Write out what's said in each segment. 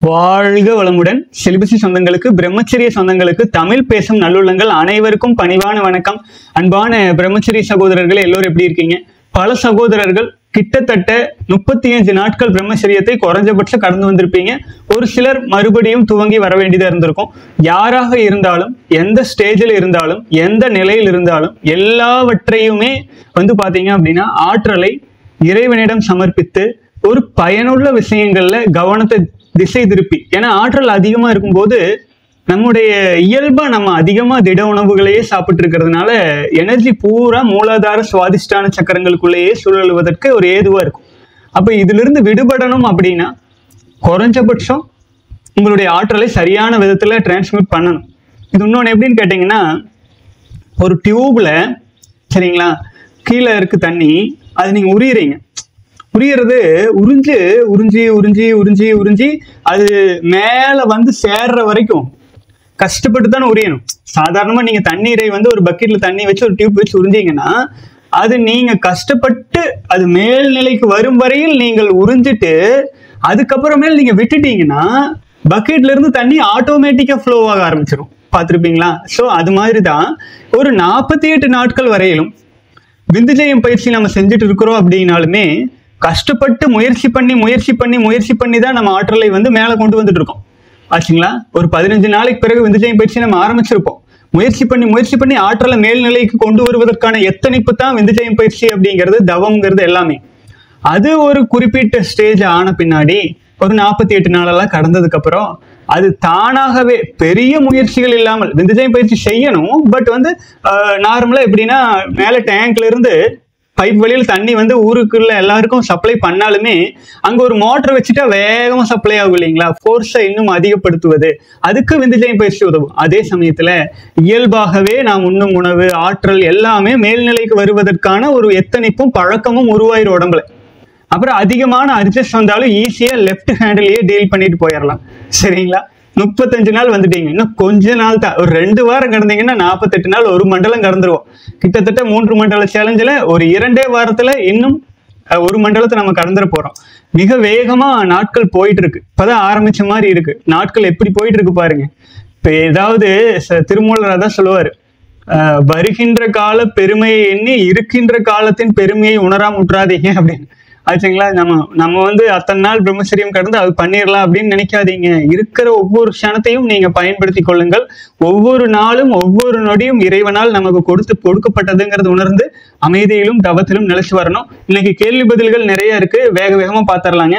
வாழ்க வளமுடன் செலிபசி சொந்தங்களுக்கு பிரம்மச்சரிய சொந்தங்களுக்கு தமிழ் பேசும் நல்லுள்ளங்கள் அனைவருக்கும் பணிவான வணக்கம் அன்பான பிரம்மச்சரிய சகோதரர்கள் எல்லோரும் எப்படி இருக்கீங்க பல சகோதரர்கள் கிட்டத்தட்ட முப்பத்தி அஞ்சு நாட்கள் பிரம்மச்சரியத்தை குறைஞ்சபட்சம் கடந்து வந்திருப்பீங்க ஒரு சிலர் மறுபடியும் துவங்கி வர வேண்டியதா இருந்திருக்கும் யாராக இருந்தாலும் எந்த ஸ்டேஜில் இருந்தாலும் எந்த நிலையில் இருந்தாலும் எல்லாவற்றையுமே வந்து பாத்தீங்க அப்படின்னா ஆற்றலை இறைவனிடம் சமர்ப்பித்து ஒரு பயனுள்ள விஷயங்கள்ல கவனத்தை திசை திருப்பி ஏன்னா ஆற்றல் அதிகமா இருக்கும்போது நம்முடைய இயல்பா நம்ம அதிகமா திட உணவுகளையே சாப்பிட்டு இருக்கிறதுனால எனர்ஜி பூரா மூலாதார சுவாதிஷ்டான சக்கரங்களுக்குள்ளேயே சுழலுவதற்கு ஒரு ஏதுவா இருக்கும் அப்ப இதிலிருந்து விடுபடணும் அப்படின்னா குறைஞ்சபட்சம் உங்களுடைய ஆற்றலை சரியான விதத்துல டிரான்ஸ்மிட் பண்ணணும் இது இன்னொன்று எப்படின்னு கேட்டிங்கன்னா ஒரு டியூப்ல சரிங்களா கீழே இருக்கு தண்ணி அது நீங்க உரியுறீங்க உரியறது உறிஞ்சு உறிஞ்சி உறிஞ்சி உறிஞ்சி உறிஞ்சி அது மேல வந்து சேர்ற வரைக்கும் கஷ்டப்பட்டு தானே உரியணும் சாதாரணமா நீங்க தண்ணீரை வந்து ஒரு பக்கெட்ல தண்ணி வச்சு ஒரு டியூப் வச்சு உறிஞ்சிங்கன்னா அது நீங்க கஷ்டப்பட்டு அது மேல்நிலைக்கு வரும் வரையில் நீங்கள் உறிஞ்சிட்டு அதுக்கப்புறமேல் நீங்க விட்டுட்டீங்கன்னா பக்கெட்ல இருந்து தண்ணி ஆட்டோமேட்டிக்கா ஃப்ளோ ஆக ஆரம்பிச்சிடும் பார்த்துருப்பீங்களா ஸோ அது மாதிரி தான் ஒரு நாற்பத்தி எட்டு நாட்கள் வரையிலும் விந்துஜயம் பயிற்சி நம்ம செஞ்சுட்டு இருக்கிறோம் அப்படின்னாலுமே கஷ்டப்பட்டு முயற்சி பண்ணி முயற்சி பண்ணி முயற்சி பண்ணி தான் நம்ம ஆற்றலை வந்து மேலே கொண்டு வந்துட்டு இருக்கோம் ஆச்சுங்களா ஒரு பதினஞ்சு நாளைக்கு பிறகு விந்துஜயம் பயிற்சி நம்ம ஆரம்பிச்சிருப்போம் முயற்சி பண்ணி முயற்சி பண்ணி ஆற்றலை மேல்நிலைக்கு கொண்டு வருவதற்கான எத்தனைப்பு தான் விந்துஜயம் பயிற்சி அப்படிங்கிறது தவம்ங்கிறது எல்லாமே அது ஒரு குறிப்பிட்ட ஸ்டேஜ் ஆன பின்னாடி ஒரு நாற்பத்தி எட்டு நாளெல்லாம் கடந்ததுக்கு அப்புறம் அது தானாகவே பெரிய முயற்சிகள் இல்லாமல் விந்துஜயம் பயிற்சி செய்யணும் பட் வந்து நார்மலா எப்படின்னா மேல டேங்க்ல இருந்து பைப் வழியில் தண்ணி வந்து ஊருக்குள்ள எல்லாருக்கும் சப்ளை பண்ணாலுமே அங்க ஒரு மோட்டர் வச்சுட்டா வேகமா சப்ளை ஆகும் இல்லைங்களா ஃபோர்ஸை இன்னும் அதிகப்படுத்துவது அதுக்கு விந்துஜயம் பயிற்சி உதவும் அதே சமயத்துல இயல்பாகவே நாம் உண்ணும் உணவு ஆற்றல் எல்லாமே மேல்நிலைக்கு வருவதற்கான ஒரு எத்தனைப்பும் பழக்கமும் உருவாயிரும் உடம்புல அப்புறம் அதிகமான அட்ஜஸ்ட் வந்தாலும் ஈஸியா லெஃப்ட் ஹேண்டிலேயே டீல் பண்ணிட்டு போயிடலாம் சரிங்களா முப்பத்தஞ்சு நாள் வந்துட்டீங்க இன்னும் கொஞ்ச நாள் தான் ஒரு ரெண்டு வாரம் கடந்தீங்கன்னா நாற்பத்தெட்டு நாள் ஒரு மண்டலம் கடந்துருவோம் கிட்டத்தட்ட மூன்று மண்டல சேலஞ்சில் ஒரு இரண்டே வாரத்துல இன்னும் அஹ், ஒரு மண்டலத்தை நம்ம கடந்துட போறோம் மிக வேகமா நாட்கள் போயிட்டு இருக்கு இப்பதான் ஆரம்பிச்ச மாதிரி இருக்கு நாட்கள் எப்படி போயிட்டு இருக்கு பாருங்க இப்ப ஏதாவது ச- திருமூலர் அதான் சொல்லுவாரு அஹ், வருகின்ற கால பெருமையை எண்ணி இருக்கின்ற காலத்தின் பெருமையை உணராம விட்டுறாதீங்க அப்படின்னு ஆச்சுங்களா நம்ம நம்ம வந்து அத்தனை நாள் பிரம்மச்சரியம் கடந்து அது பண்ணிடலாம் அப்படின்னு நினைக்காதீங்க இருக்கிற ஒவ்வொரு க்ஷணத்தையும் நீங்க பயன்படுத்தி கொள்ளுங்கள் ஒவ்வொரு நாளும் ஒவ்வொரு நொடியும் இறைவனால் நமக்கு கொடுத்து கொடுக்கப்பட்டதுங்கிறது உணர்ந்து அமைதியிலும் தவத்திலும் நிலைச்சு வரணும் இன்னைக்கு கேள்வி பதில்கள் நிறைய இருக்கு வேக வேகமா பாத்திரலாங்க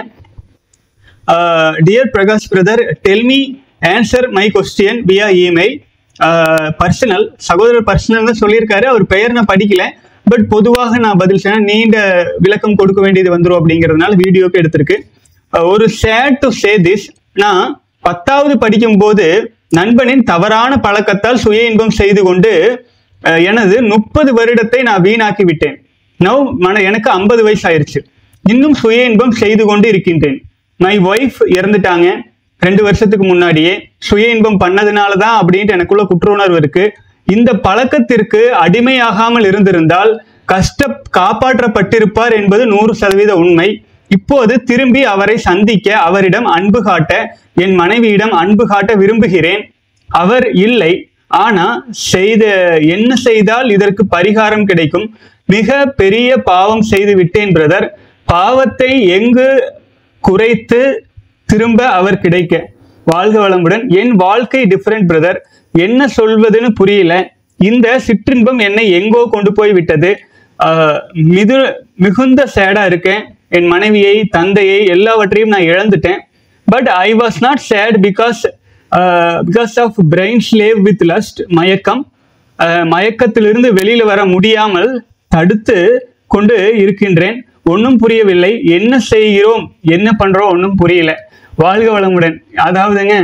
dear Prakash brother tell me answer my question via email personal சகோதரர் பர்சனல் தான் சொல்லியிருக்காரு அவர் பெயர் நான் படிக்கல பட் பொதுவாக நான் பதில் சொன்னேன் நீண்ட விளக்கம் கொடுக்க வேண்டியது வந்துரும் அப்படிங்கிறதுனால வீடியோக்கு எடுத்திருக்கு அஹ், ஒரு சேட் டு சே திஸ் நான் பத்தாவது படிக்கும்போது நண்பனின் தவறான பழக்கத்தால் சுய இன்பம் செய்து கொண்டு அஹ், எனது முப்பது வருடத்தை நான் வீணாக்கி விட்டேன் நவ் மன எனக்கு ஐம்பது வயசு ஆயிருச்சு இன்னும் சுய இன்பம் செய்து கொண்டு இருக்கின்றேன் மை ஒய்ஃப் இறந்துட்டாங்க ரெண்டு வருஷத்துக்கு முன்னாடியே சுய இன்பம் பண்ணதுனால தான் அப்படின்ட்டு எனக்குள்ள குற்ற உணர்வு இருக்கு இந்த பழக்கத்திற்கு அடிமையாகாமல் இருந்திருந்தால் கஷ்ட காப்பாற்றப்பட்டிருப்பார் என்பது நூறு சதவீத உண்மை இப்போது திரும்பி அவரை சந்திக்க அவரிடம் அன்பு காட்ட என் மனைவியிடம் அன்பு காட்ட விரும்புகிறேன் அவர் இல்லை ஆனா செய்த என்ன செய்தால் இதற்கு பரிகாரம் கிடைக்கும் மிக பெரிய பாவம் செய்து விட்டேன் பிரதர் பாவத்தை எங்கு குறைத்து திரும்ப அவர் கிடைக்க வாழ்க வளமுடன் என் வாழ்க்கை டிஃப்ரெண்ட் பிரதர் என்ன சொல்வதுன்னு புரியல இந்த சிற்றின்பம் என்னை எங்கோ கொண்டு போய் விட்டது ஆஹ் மிது மிகுந்த சேடா இருக்கேன் என் மனைவியை தந்தையை எல்லாவற்றையும் நான் இழந்துட்டேன் but I was not sad because because of brain slave with lust மயக்கம் அஹ், மயக்கத்திலிருந்து வெளியில வர முடியாமல் தடுத்து கொண்டு இருக்கின்றேன் ஒன்றும் புரியவில்லை என்ன செய்கிறோம் என்ன பண்றோம் ஒன்றும் புரியல வாழ்க வளமுடன் அதாவதுங்க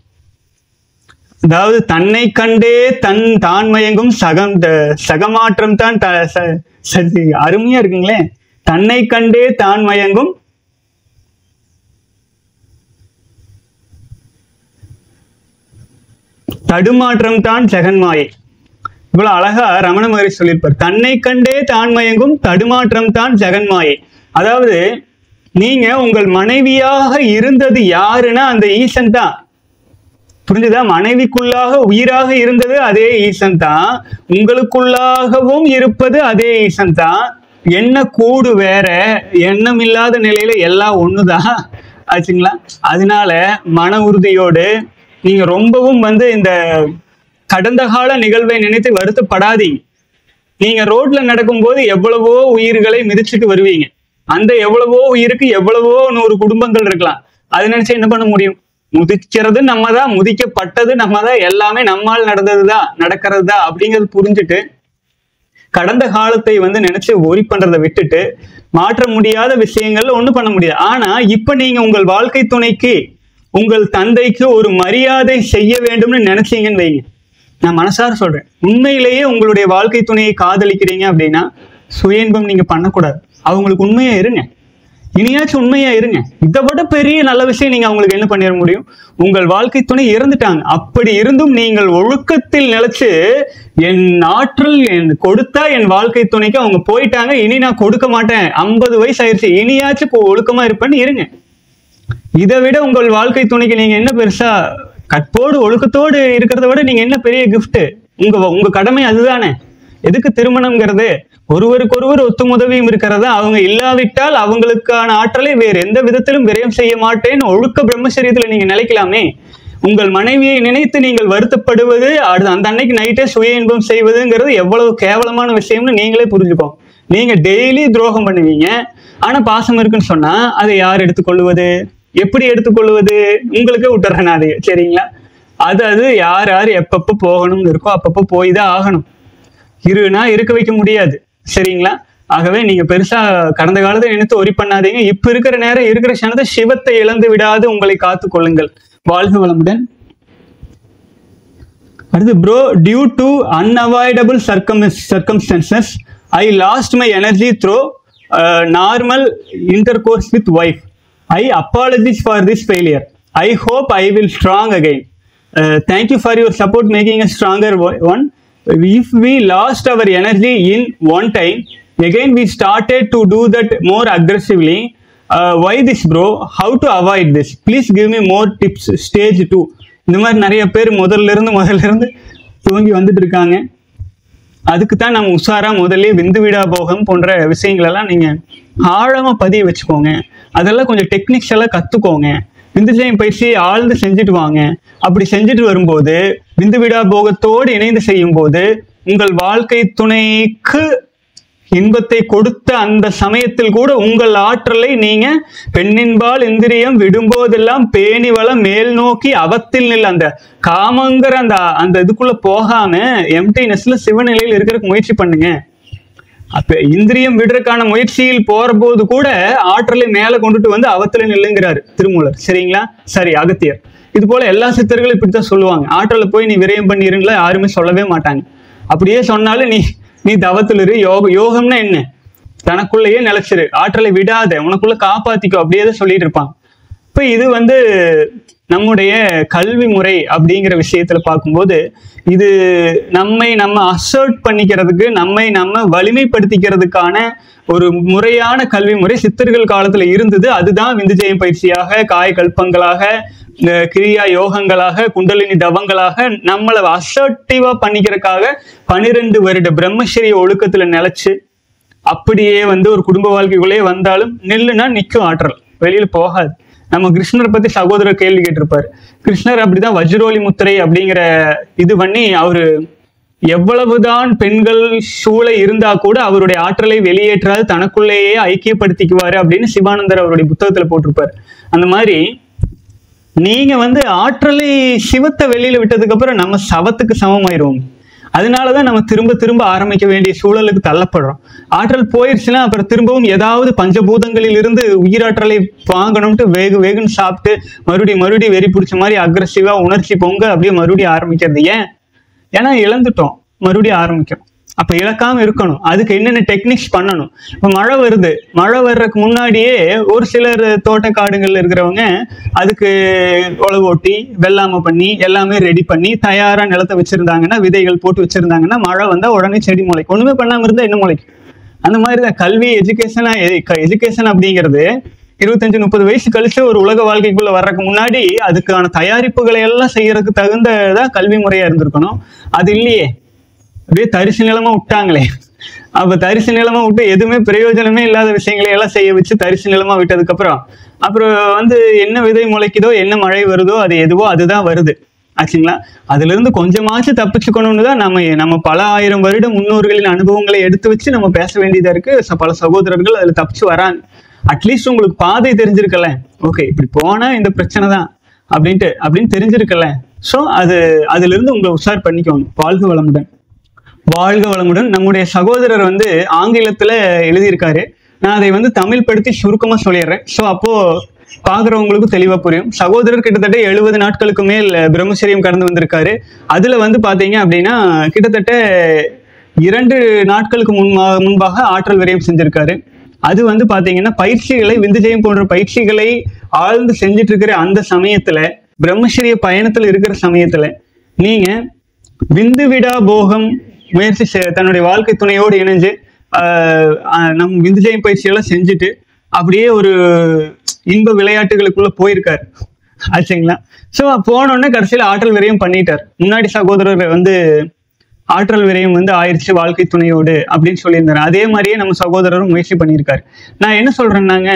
அதாவது தன்னை கண்டே தன் தான் மயங்கும் சகம் த- சகமாற்றம் தான் த- ச- சரி, அருமையா இருக்குங்களே தன்னை கண்டே தான் மயங்கும் தடுமாற்றம் தான் ஜெகன்மாயை இவ்வளவு அழகா ரமண மகரிஷி சொல்லியிருப்பார் தன்னை கண்டே தான் மயங்கும் தடுமாற்றம் தான் ஜெகன்மாயை அதாவது நீங்க உங்கள் மனைவியாக இருந்தது யாருன்னா அந்த ஈசன் தான் புரிஞ்சுதா மனைவிக்குள்ளாக உயிராக இருந்தது அதே ஈசன் தான் உங்களுக்குள்ளாகவும் இருப்பது அதே ஈசன் தான் என்ன கூடு வேற எண்ணம் இல்லாத நிலையில எல்லாம் ஒண்ணுதான் ஆச்சுங்களா அதனால மன உறுதியோடு நீங்க ரொம்பவும் வந்து இந்த கடந்த கால நிகழ்வை நினைத்து வருத்தப்படாதீங்க நீங்க ரோட்ல நடக்கும்போது எவ்வளவோ உயிர்களை மிதிச்சுட்டு வருவீங்க அந்த எவ்வளவோ உயிருக்கு எவ்வளவோ நூறு குடும்பங்கள் இருக்கலாம் அதை நினைச்சு என்ன பண்ண முடியும் முதிக்கிறது நம்ம தான் முதிக்கப்பட்டது நம்ம தான் எல்லாமே நம்மால் நடந்ததுதான் நடக்கிறது தான் அப்படிங்கிறது புரிஞ்சுட்டு கடந்த காலத்தை வந்து நினைச்சு ஒரி பண்றதை விட்டுட்டு மாற்ற முடியாத விஷயங்கள்ல ஒண்ணும் பண்ண முடியாது ஆனா இப்ப நீங்க உங்கள் வாழ்க்கை துணைக்கு உங்கள் தந்தைக்கு ஒரு மரியாதை செய்ய வேண்டும்னு நினைச்சீங்கன்னு வைங்க நான் மனசார சொல்றேன் உண்மையிலேயே உங்களுடைய வாழ்க்கை துணையை காதலிக்கிறீங்க அப்படின்னா சுய இன்பம் நீங்க பண்ணக்கூடாது அவங்களுக்கு உண்மையா இருங்க இனியாச்சும் உண்மையா இருங்க இதை விட பெரிய நல்ல விஷயம் நீங்க அவங்களுக்கு என்ன பண்ணிட முடியும் உங்கள் வாழ்க்கை துணை இறந்துட்டாங்க அப்படி இருந்தும் நீங்கள் ஒழுக்கத்தில் நிலைச்சு என் ஆற்றல் என் கொடுத்தா என் வாழ்க்கை துணைக்கு அவங்க போயிட்டாங்க இனி நான் கொடுக்க மாட்டேன் ஐம்பது வயசு ஆயிருச்சு இனியாச்சும் இப்போ ஒழுக்கமா இருப்பேன்னு இருங்க இதை விட உங்கள் வாழ்க்கை துணைக்கு நீங்க என்ன பெருசா கற்போடு ஒழுக்கத்தோடு இருக்கிறத விட நீங்க என்ன பெரிய gift உங்க உங்க கடமை அதுதானே எதுக்கு திருமணம்ங்கிறது ஒருவருக்கொருவர் ஒத்துமுதவியும் இருக்கிறதா அவங்க இல்லாவிட்டால் அவங்களுக்கான ஆற்றலை வேறு எந்த விதத்திலும் விரயம் செய்ய மாட்டேன்னு ஒழுக்க பிரம்மச்சரியத்துல நீங்க நிலைக்கலாமே உங்கள் மனைவியை நினைத்து நீங்கள் வருத்தப்படுவது அது அந்த அன்னைக்கு நைட்டே சுய இன்பம் செய்வதுங்கிறது எவ்வளவு கேவலமான விஷயம்னு நீங்களே புரிஞ்சுக்கோங்க நீங்க டெய்லி துரோகம் பண்ணுவீங்க ஆனா பாசம் இருக்குன்னு சொன்னா அதை யார் எடுத்துக்கொள்வது எப்படி எடுத்துக்கொள்வது உங்களுக்கே விட்டுறேன் நான் அதை சரிங்களா அது அது யார் யார் எப்பப்போ போகணும்னு இருக்கோ அப்பப்போ போய் தான் ஆகணும் இருனா இருக்க வைக்க முடியாது சரிங்களா ஆகவே நீங்க பெருசா கடந்த காலத்தை நினைத்து ஒரி பண்ணாதீங்க இப்ப இருக்கிற நேரம் இருக்கிற க்ஷணத்தை சிவத்தை இழந்து விடாது உங்களை காத்துக் கொள்ளுங்கள் வாழ்க வளமுடன் அடுத்து ப்ரோ டியூ டு அன்அவாய்டபிள் சர்க்கம் circumstances I lost my energy through normal intercourse with wife I apologise for this failure I hope I will strong again thank you for your support making a stronger one if we lost our energy in one time again we started to do that more aggressively uh, why this bro how to avoid this please give me more tips stage 2 இந்த மாதிரி நிறைய பேர் முதல்ல இருந்து முதல்ல இருந்து துவங்கி வந்துட்டு இருக்காங்க அதுக்கு தான் நம்ம உஷாரா முதல்ல விந்து விடா போகம் போன்ற விஷயங்கள் எல்லாம் நீங்க ஆழமா பதிய வச்சுக்கோங்க அதெல்லாம் கொஞ்சம் டெக்னிக்ஸ் எல்லாம் கத்துக்கோங்க விந்துஜயம் பயிற்சியை ஆழ்ந்து செஞ்சுட்டு வாங்க அப்படி செஞ்சுட்டு வரும்போது விந்து விடா போகத்தோடு இணைந்து செய்யும் போது உங்கள் வாழ்க்கை துணைக்கு இன்பத்தை கொடுத்த அந்த சமயத்தில் கூட உங்கள் ஆற்றலை நீங்க பெண்ணின்பால் இந்திரியம் விடும்போதெல்லாம் பேணி வளம் மேல் நோக்கி அவத்தில் நில் அந்த காமங்கிற அந்த அந்த இதுக்குள்ள போகாம எம்டினஸ்ல சிவநிலையில் இருக்கிறதுக்கு முயற்சி பண்ணுங்க அப்ப இந்திரியம் விடுறதுக்கான முயற்சியில் போற போது கூட ஆற்றலை மேல கொண்டுட்டு வந்து அவத்துல நில்லுங்கிறாரு திருமூலர் சரிங்களா சரி அகத்தியர் இது போல எல்லா சித்தர்களும் இப்படித்தான் சொல்லுவாங்க ஆற்றலை போய் நீ விரயம் பண்ணிருங்களா யாருமே சொல்லவே மாட்டாங்க அப்படியே சொன்னாலும் நீ நீ தவத்துல இரு யோக யோகம்னா என்ன தனக்குள்ளேயே நிலைச்சிரு ஆற்றலை விடாத உனக்குள்ள காப்பாத்திக்கோ அப்படியே தான் சொல்லிட்டு இருப்பாங்க இப்ப இது வந்து நம்முடைய கல்வி முறை அப்படிங்கிற விஷயத்துல பார்க்கும்போது இது நம்மை நம்ம அசர்ட் பண்ணிக்கிறதுக்கு நம்மை நம்ம வலிமைப்படுத்திக்கிறதுக்கான ஒரு முறையான கல்வி முறை சித்தர்கள் காலத்துல இருந்தது அதுதான் விந்துஜயம் பயிற்சியாக காய கல்பங்களாக இந்த கிரியா யோகங்களாக குண்டலினி தவங்களாக நம்மளை அசர்ட்டிவா பண்ணிக்கிறதுக்காக பனிரெண்டு வருட பிரம்மச்சரிய ஒழுக்கத்துல நிலைச்சு அப்படியே வந்து ஒரு குடும்ப வாழ்க்கைக்குள்ளேயே வந்தாலும் நில்லுனா நிற்கும் ஆற்றல் வெளியில போகாது நம்ம கிருஷ்ணரை பத்தி சகோதரர் கேள்வி கேட்டிருப்பாரு கிருஷ்ணர் அப்படிதான் வஜ்ரோலி முத்திரை அப்படிங்கிற இது பண்ணி அவரு எவ்வளவுதான் பெண்கள் சூழ இருந்தா கூட அவருடைய ஆற்றலை வெளியேற்றாது தனக்குள்ளேயே ஐக்கியப்படுத்திக்குவாரு அப்படின்னு சிவானந்தர் அவருடைய புத்தகத்துல போட்டிருப்பாரு அந்த மாதிரி நீங்க வந்து ஆற்றலை சிவத்தை வெளியில விட்டதுக்கு அப்புறம் நம்ம சவத்துக்கு சமமாயிருவோம் அதனாலதான் நம்ம திரும்ப திரும்ப ஆரம்பிக்க வேண்டிய சூழலுக்கு தள்ளப்படுறோம் ஆற்றல் போயிருச்சுன்னா அப்புறம் திரும்பவும் ஏதாவது பஞ்சபூதங்களில் இருந்து உயிராற்றலை வாங்கணும்ட்டு வேகு வேகுன்னு சாப்பிட்டு மறுபடியும் மறுபடியும் வெறி பிடிச்ச மாதிரி அக்ரஸிவா உணர்ச்சி பொங்க அப்படியே மறுபடியும் ஆரம்பிக்கிறது ஏன் ஏன்னா இழந்துட்டோம் மறுபடியும் ஆரம்பிக்கும் அப்ப இழக்காம இருக்கணும் அதுக்கு என்னென்ன டெக்னிக்ஸ் பண்ணணும் இப்ப மழை வருது மழை வர்றதுக்கு முன்னாடியே ஒரு சிலர் தோட்டக்காடுகள்ல இருக்கிறவங்க அதுக்கு உழவு ஓட்டி வெள்ளாமை பண்ணி எல்லாமே ரெடி பண்ணி தயாரா நிலத்தை வச்சிருந்தாங்கன்னா விதைகள் போட்டு வச்சிருந்தாங்கன்னா மழை வந்தா உடனே செடி முளைக்கும் ஒண்ணுமே பண்ணாம இருந்தா என்ன முளைக்கும் அந்த மாதிரி தான் கல்வி எஜுகேஷனா எஜுகேஷன் அப்படிங்கிறது இருபத்தஞ்சு முப்பது வயசு கழிச்சு ஒரு உலக வாழ்க்கைக்குள்ள வர்றதுக்கு முன்னாடி அதுக்கான தயாரிப்புகளை எல்லாம் செய்யறதுக்கு தகுந்ததா கல்வி முறையா இருந்திருக்கணும் அது இல்லையே அப்படியே தரிசு நிலமா விட்டாங்களே அப்ப தரிசு நிலமா விட்டு எதுவுமே பிரயோஜனமே இல்லாத விஷயங்களை எல்லாம் செய்ய வச்சு தரிசு நிலமா விட்டதுக்கு அப்புறம் அப்புறம் வந்து என்ன விதை முளைக்குதோ என்ன மழை வருதோ அது எதுவோ அதுதான் வருது ஆச்சுங்களா அதுல இருந்து கொஞ்சமாச்சும் தப்பிச்சுக்கணும்னு தான் நம்ம நம்ம பல ஆயிரம் வருட முன்னோர்களின் அனுபவங்களை எடுத்து வச்சு நம்ம பேச வேண்டியதா இருக்கு ச- பல சகோதரர்கள் அதுல தப்பிச்சு வராங்க அட்லீஸ்ட் உங்களுக்கு பாதை தெரிஞ்சிருக்கல ஓகே இப்படி போனா இந்த பிரச்சனை தான் அப்படின்ட்டு அப்படின்னு தெரிஞ்சிருக்கல ஸோ அது அதுல இருந்து உங்களை உஷார் பண்ணிக்கோங்க வாழ்க வளமுடன் வாழ்க வளமுடன் நம்முடைய சகோதரர் வந்து ஆங்கிலத்துல எழுதியிருக்காரு நான் அதை வந்து தமிழ் படுத்தி சுருக்கமா சொல்லிடுறேன் ஸோ அப்போ பாக்குறவங்களுக்கும் தெளிவா புரியும் சகோதரர் கிட்டத்தட்ட எழுபது நாட்களுக்கு மேல் பிரம்மச்சரியம் கடந்து வந்திருக்காரு அதுல வந்து பாத்தீங்க அப்படின்னா கிட்டத்தட்ட இரண்டு நாட்களுக்கு முன்பா முன்பாக ஆற்றல் விரயம் செஞ்சிருக்காரு அது வந்து பாத்தீங்கன்னா பயிற்சிகளை விந்துஜயம் போன்ற பயிற்சிகளை ஆழ்ந்து செஞ்சுட்டு இருக்கிற அந்த சமயத்துல பிரம்மச்சரிய பயணத்துல இருக்கிற சமயத்துல நீங்க விந்து விடா போகம் முயற்சி செ- தன்னுடைய வாழ்க்கை துணையோடு இணைஞ்சு ஆஹ் ஆஹ் நம் விந்துஜயம் பயிற்சியெல்லாம் செஞ்சுட்டு அப்படியே ஒரு இன்ப விளையாட்டுகளுக்குள்ள போயிருக்காரு ஆச்சுங்களா ஸோ போனோடனே கடைசியில் ஆற்றல் விரயம் பண்ணிட்டார் முன்னாடி சகோதரர் வந்து ஆற்றல் விரயம் வந்து ஆயிடுச்சு வாழ்க்கை துணையோடு அப்படின்னு சொல்லியிருந்தாரு அதே மாதிரியே நம்ம சகோதரரும் முயற்சி பண்ணியிருக்காரு நான் என்ன சொல்றேன்னாங்க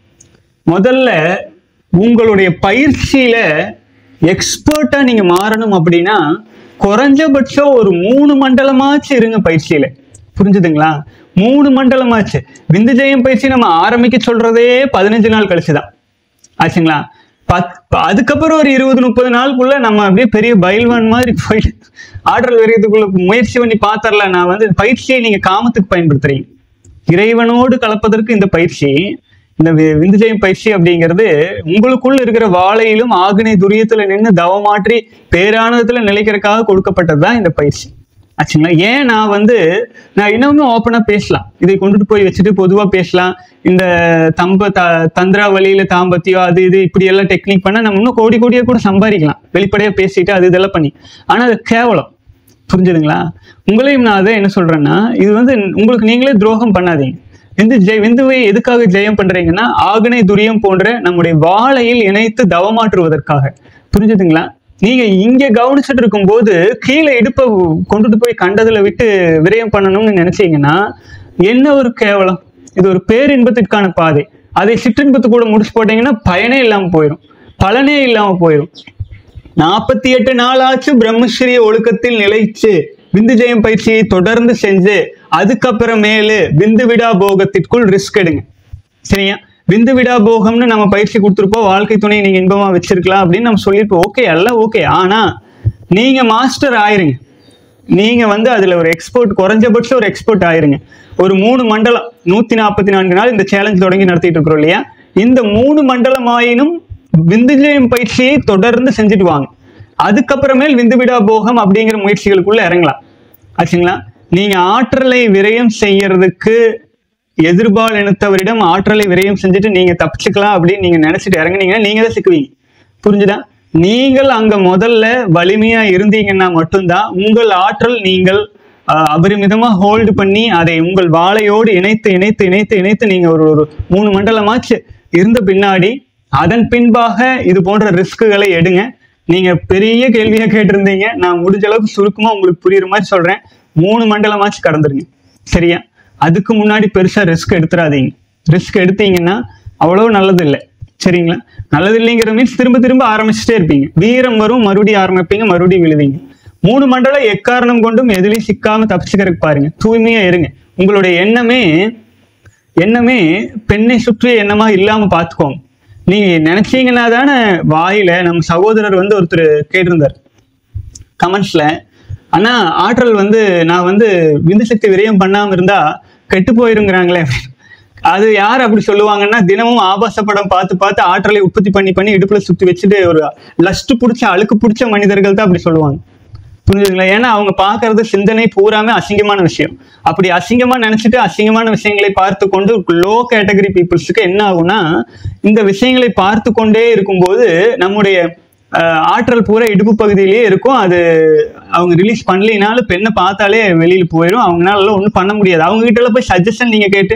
முதல்ல உங்களுடைய பயிற்சியில எக்ஸ்பர்ட்டா நீங்க மாறணும் அப்படின்னா குறைஞ்சபட்சம் ஒரு மூணு மண்டலமாச்சு இருங்க பயிற்சியில புரிஞ்சுதுங்களா மூணு மண்டலமாச்சு விந்துஜயம் பயிற்சி நம்ம ஆரம்பிக்க சொல்றதே பதினஞ்சு நாள் கழிச்சுதான் ஆச்சுங்களா பத் ப- அதுக்கப்புறம் ஒரு இருபது முப்பது நாளுக்குள்ள நம்ம அப்படியே பெரிய பயில்வான் மாதிரி போயிட்டு ஆற்றல் விரையத்துக்குள்ள முயற்சி பண்ணி பார்த்தரல நான் வந்து பயிற்சியை நீங்க காமத்துக்கு பயன்படுத்துறீங்க இறைவனோடு கலப்பதற்கு இந்த பயிற்சி இந்த வி- விந்துஜயம் பயிற்சி அப்படிங்கிறது உங்களுக்குள்ள இருக்கிற வாழையிலும் ஆகினை துரியத்துல நின்று தவமாற்றி பேரானதத்துல நிலைக்கிறதுக்காக கொடுக்கப்பட்டது தான் இந்த பயிற்சி ஆச்சுங்களா ஏன் நான் வந்து நான் இன்னமும் ஓப்பனா பேசலாம் இதை கொண்டுட்டு போய் வச்சுட்டு பொதுவா பேசலாம் இந்த தம்ப த தந்திரா வழியில தாம்பத்தியம் அது இது இப்படி எல்லாம் டெக்னிக் பண்ணா நம்ம இன்னும் கோடி கோடியா கூட சம்பாதிக்கலாம் வெளிப்படையா பேசிட்டு அது இதெல்லாம் பண்ணி ஆனா அது கேவலம் புரிஞ்சுதுங்களா உங்களையும் நான் அதை என்ன சொல்றேன்னா இது வந்து உங்களுக்கு நீங்களே துரோகம் பண்ணாதீங்க விந்து ஜெய் விந்துவை எதுக்காக ஜெயம் பண்றீங்கன்னா ஆகனை துரியம் போன்ற நம்முடைய வாழையில் இணைத்து தவமாற்றுவதற்காக புரிஞ்சுதுங்களா நீங்க இங்க கவனிச்சுட்டு இருக்கும்போது கீழே இடுப்பை கொண்டுட்டு போய் கண்டதுல விட்டு விரயம் பண்ணணும்னு நினைச்சீங்கன்னா என்ன ஒரு கேவலம் இது ஒரு பேரின்பத்திற்கான பாதை அதை சிற்றின்பத்து கூட முடிச்சு போட்டீங்கன்னா பயனே இல்லாம போயிடும் பலனே இல்லாம போயிடும் நாற்பத்தி எட்டு நாளாச்சு பிரம்மச்சரிய ஒழுக்கத்தில் நிலைச்சு விந்து ஜெயம் பயிற்சியை தொடர்ந்து செஞ்சு அதுக்கப்புறமேலு விந்து விடா போகத்திற்குள் ரிஸ்க் எடுங்க சரியா விந்து விடா போகம்னு நம்ம பயிற்சி கொடுத்துருப்போம் வாழ்க்கை துணை நீங்க இன்பமா வச்சிருக்கலாம் அப்படின்னு நம்ம சொல்லியிருப்போம் ஓகே எல்லாம் ஓகே ஆனா நீங்க மாஸ்டர் ஆயிருங்க நீங்க வந்து அதுல ஒரு எக்ஸ்போர்ட் குறைஞ்சபட்சம் ஒரு எக்ஸ்போர்ட் ஆயிருங்க ஒரு மூணு மண்டலம் நூத்தி நாற்பத்தி நான்கு நாள் இந்த சேலஞ்ச் தொடங்கி நடத்திட்டு இருக்கிறோம் இல்லையா இந்த மூணு மண்டலம் ஆயினும் விந்துஜயம் பயிற்சியை தொடர்ந்து செஞ்சுட்டு வாங்க அதுக்கப்புறமேல் விந்துவிடா போகம் அப்படிங்கிற முயற்சிகளுக்குள்ள இறங்கலாம் ஆச்சுங்களா நீங்க ஆற்றலை விரயம் செய்யறதுக்கு எதிர்பால் இனத்தவரிடம் ஆற்றலை விரயம் செஞ்சுட்டு நீங்க தப்பிச்சுக்கலாம் அப்படின்னு நீங்க நினைச்சிட்டு இறங்குனீங்கன்னா நீங்க தான் சிக்குவீங்க புரிஞ்சுதா நீங்கள் அங்க முதல்ல வலிமையா இருந்தீங்கன்னா மட்டும்தான் உங்கள் ஆற்றல் நீங்கள் ஆஹ், அபரிமிதமா ஹோல்டு பண்ணி அதை உங்கள் வாழையோடு இணைத்து இணைத்து இணைத்து இணைத்து நீங்க ஒரு ஒரு மூணு மண்டலமாச்சு இருந்த பின்னாடி அதன் பின்பாக இது போன்ற ரிஸ்க்குகளை எடுங்க நீங்க பெரிய கேள்வியா கேட்டிருந்தீங்க நான் முடிஞ்ச அளவுக்கு சுருக்கமா உங்களுக்கு புரியுற மாதிரி சொல்றேன் மூணு மண்டலமாச்சு கடந்துருங்க சரியா அதுக்கு முன்னாடி பெருசா ரிஸ்க் எடுத்துறாதீங்க ரிஸ்க் எடுத்தீங்கன்னா அவ்வளவு நல்லது இல்லை சரிங்களா நல்லது இல்லைங்கிற மீன்ஸ் திரும்ப திரும்ப ஆரம்பிச்சுட்டே இருப்பீங்க வீரம் வரும் மறுபடியும் ஆரம்பிப்பீங்க மறுபடியும் விழுவீங்க மூணு மண்டலம் எக்காரணம் கொண்டும் எதுலையும் சிக்காம தப்பிச்சுக்கிறதுக்கு பாருங்க தூய்மையா இருங்க உங்களுடைய எண்ணமே எண்ணமே பெண்ணை சுற்றிய எண்ணமா இல்லாம பார்த்துக்கோங்க நீங்க நினைச்சீங்கன்னா தானே வாயில நம்ம சகோதரர் வந்து ஒருத்தர் கேட்டிருந்தார் கமெண்ட்ஸ்ல ஆனா ஆற்றல் வந்து நான் வந்து விந்து சக்தி விரயம் பண்ணாம இருந்தா கெட்டு போயிருங்கிறாங்களே அது யார் அப்படி சொல்லுவாங்கன்னா தினமும் ஆபாச படம் பார்த்து பார்த்து ஆற்றலை உற்பத்தி பண்ணி பண்ணி இடுப்புல சுத்தி வச்சுட்டு ஒரு லஸ்ட் பிடிச்ச அழுக்கு பிடிச்ச மனிதர்கள் தான் அப்படி சொல்லுவாங்க புரிஞ்சுதுங்களா ஏன்னா அவங்க பார்க்கறது சிந்தனை பூராமே அசிங்கமான விஷயம் அப்படி அசிங்கமா நினைச்சிட்டு அசிங்கமான விஷயங்களை பார்த்து கொண்டு லோ கேட்டகரி பீப்புள்ஸுக்கு என்ன ஆகும்னா இந்த விஷயங்களை பார்த்து கொண்டே இருக்கும்போது நம்முடைய ஆஹ், ஆற்றல் பூரா இடுப்பு பகுதியிலேயே இருக்கும் அது அவங்க ரிலீஸ் பண்ணலினாலும் பெண்ணை பார்த்தாலே வெளியில போயிடும் அவங்களால ஒன்றும் பண்ண முடியாது அவங்க கிட்ட எல்லாம் போய் சஜஷன் நீங்க கேட்டு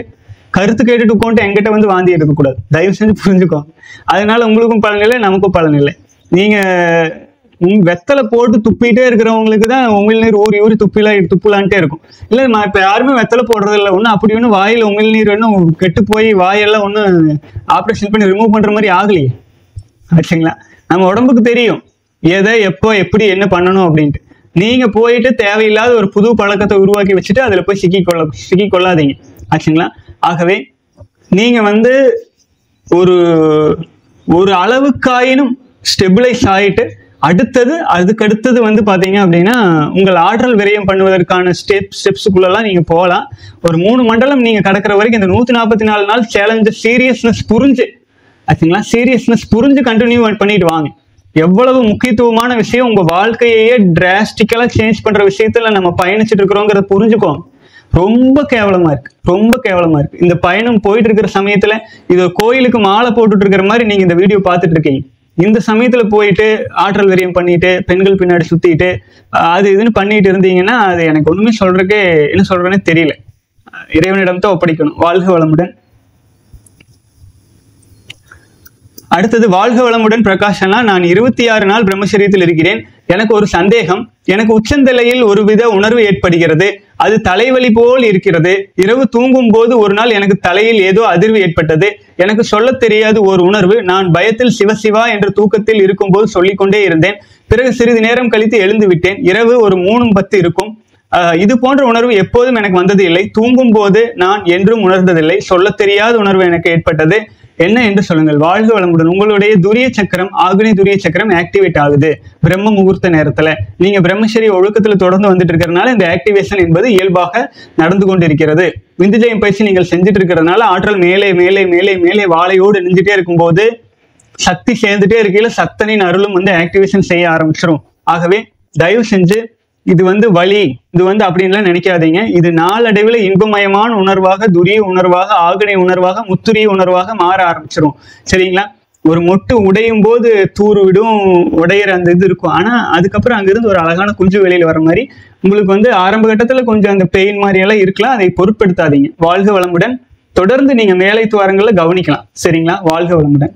கருத்து கேட்டுட்டு உட்காந்து எங்கிட்ட வந்து வாந்தி எடுக்கக்கூடாது தயவு செஞ்சு புரிஞ்சுக்கோங்க அதனால உங்களுக்கும் பலன் இல்லை நமக்கும் பலன் இல்லை நீங்க உம் வெத்தலை போட்டு துப்பிட்டே இருக்கிறவங்களுக்கு தான் உமிழ் நீர் ஊறி ஊறி துப்பிலா துப்புலான்ட்டே இருக்கும் இல்லை நான் இப்போ யாருமே வெத்தலை போடுறது இல்லை ஒன்றும் அப்படி ஒன்றும் வாயில் உமிழ் நீர் ஒன்றும் கெட்டு போய் வாயெல்லாம் ஒன்றும் ஆப்ரேஷன் பண்ணி ரிமூவ் பண்ணுற மாதிரி ஆகலையே ஆச்சுங்களா நம்ம உடம்புக்கு தெரியும் எதை எப்போ எப்படி என்ன பண்ணணும் அப்படின்ட்டு நீங்க போயிட்டு தேவையில்லாத ஒரு புது பழக்கத்தை உருவாக்கி வச்சுட்டு அதுல போய் சிக்கி கொள்ள சிக்கி கொள்ளாதீங்க ஆச்சுங்களா ஆகவே நீங்க வந்து ஒரு ஒரு அளவுக்காயினும் ஸ்டெபிளைஸ் ஆயிட்டு அடுத்தது அதுக்கு அடுத்தது வந்து பாத்தீங்க அப்படின்னா உங்கள் ஆற்றல் விரயம் பண்ணுவதற்கான ஸ்டெப் ஸ்டெப்ஸுக்குள்ளெல்லாம் நீங்க போகலாம் ஒரு மூணு மண்டலம் நீங்க கடக்கிற வரைக்கும் இந்த நூத்தி நாற்பத்தி நாலு நாள் சேலஞ்சு சீரியஸ்னஸ் புரிஞ்சு ஆச்சுங்களா சீரியஸ்னஸ் புரிஞ்சு கண்டினியூ பண்ணிட்டு வாங்க எவ்வளவு முக்கியத்துவமான விஷயம் உங்க வாழ்க்கையே டிராஸ்டிக்கலா சேஞ்ச் பண்ற விஷயத்துல நம்ம பயணிச்சுட்டு இருக்கிறோங்கிறத புரிஞ்சுக்கோங்க ரொம்ப கேவலமா இருக்கு ரொம்ப கேவலமா இருக்கு இந்த பயணம் போயிட்டு இருக்கிற சமயத்துல இது ஒரு கோயிலுக்கு மாலை போட்டுட்டு இருக்கிற மாதிரி நீங்க இந்த வீடியோ பார்த்துட்டு இருக்கீங்க இந்த சமயத்துல போயிட்டு ஆற்றல் விரயம் பண்ணிட்டு பெண்கள் பின்னாடி சுத்திட்டு அஹ் அது இதுன்னு பண்ணிட்டு இருந்தீங்கன்னா அது எனக்கு ஒண்ணுமே சொல்றதுக்கே என்ன சொல்றேன்னே தெரியல அஹ் இறைவனிடம் தான் ஒப்படைக்கணும் வாழ்க வளமுடன் அடுத்தது வாழ்க வளமுடன் பிரகாஷனா நான் இருபத்தி ஆறு நாள் பிரம்மச்சரியத்தில் இருக்கிறேன் எனக்கு ஒரு சந்தேகம் எனக்கு உச்சந்தலையில் ஒருவித உணர்வு ஏற்படுகிறது அது தலைவலி போல் இருக்கிறது இரவு தூங்கும் போது ஒரு நாள் எனக்கு தலையில் ஏதோ அதிர்வு ஏற்பட்டது எனக்கு சொல்லத் தெரியாத ஒரு உணர்வு நான் பயத்தில் சிவசிவா என்ற தூக்கத்தில் இருக்கும்போது சொல்லிக்கொண்டே இருந்தேன் பிறகு சிறிது நேரம் கழித்து எழுந்து விட்டேன் இரவு ஒரு மூணு பத்து இருக்கும் ஆஹ் இது போன்ற உணர்வு எப்போதும் எனக்கு வந்தது இல்லை தூங்கும் போது நான் என்றும் உணர்ந்ததில்லை சொல்லத் தெரியாத உணர்வு எனக்கு ஏற்பட்டது என்ன என்று சொல்லுங்கள் வாழ்க வளமுடன் உங்களுடைய துரிய சக்கரம் ஆக்னி துரிய சக்கரம் ஆக்டிவேட் ஆகுது பிரம்ம முகூர்த்த நேரத்துல நீங்க பிரம்மச்சரிய ஒழுக்கத்துல தொடர்ந்து வந்துட்டு இருக்கிறதுனால இந்த ஆக்டிவேஷன் என்பது இயல்பாக நடந்து கொண்டிருக்கிறது விந்துஜயம் பயிற்சி நீங்கள் செஞ்சுட்டு இருக்கிறதுனால ஆற்றல் மேலே மேலே மேலே மேலே வாழையோடு நெஞ்சிட்டே இருக்கும்போது சக்தி சேர்ந்துட்டே இருக்கையில சத்தனின் அருளும் வந்து ஆக்டிவேஷன் செய்ய ஆரம்பிச்சிரும் ஆகவே தயவு செஞ்சு இது வந்து வலி இது வந்து அப்படின்லாம் நினைக்காதீங்க இது நாளடைவில் இன்பமயமான உணர்வாக துரிய உணர்வாக ஆகனை உணர்வாக முத்துரிய உணர்வாக மாற ஆரம்பிச்சிரும் சரிங்களா ஒரு மொட்டு உடையும் போது தூறு விடும் உடையிற அந்த இது இருக்கும் ஆனா அதுக்கப்புறம் அங்கிருந்து ஒரு அழகான குஞ்சு வெளியில வர மாதிரி உங்களுக்கு வந்து ஆரம்ப கட்டத்துல கொஞ்சம் அந்த பெயின் மாதிரி எல்லாம் இருக்கலாம் அதை பொருட்படுத்தாதீங்க வாழ்க வளமுடன் தொடர்ந்து நீங்க மேலை துவாரங்களை கவனிக்கலாம் சரிங்களா வாழ்க வளமுடன்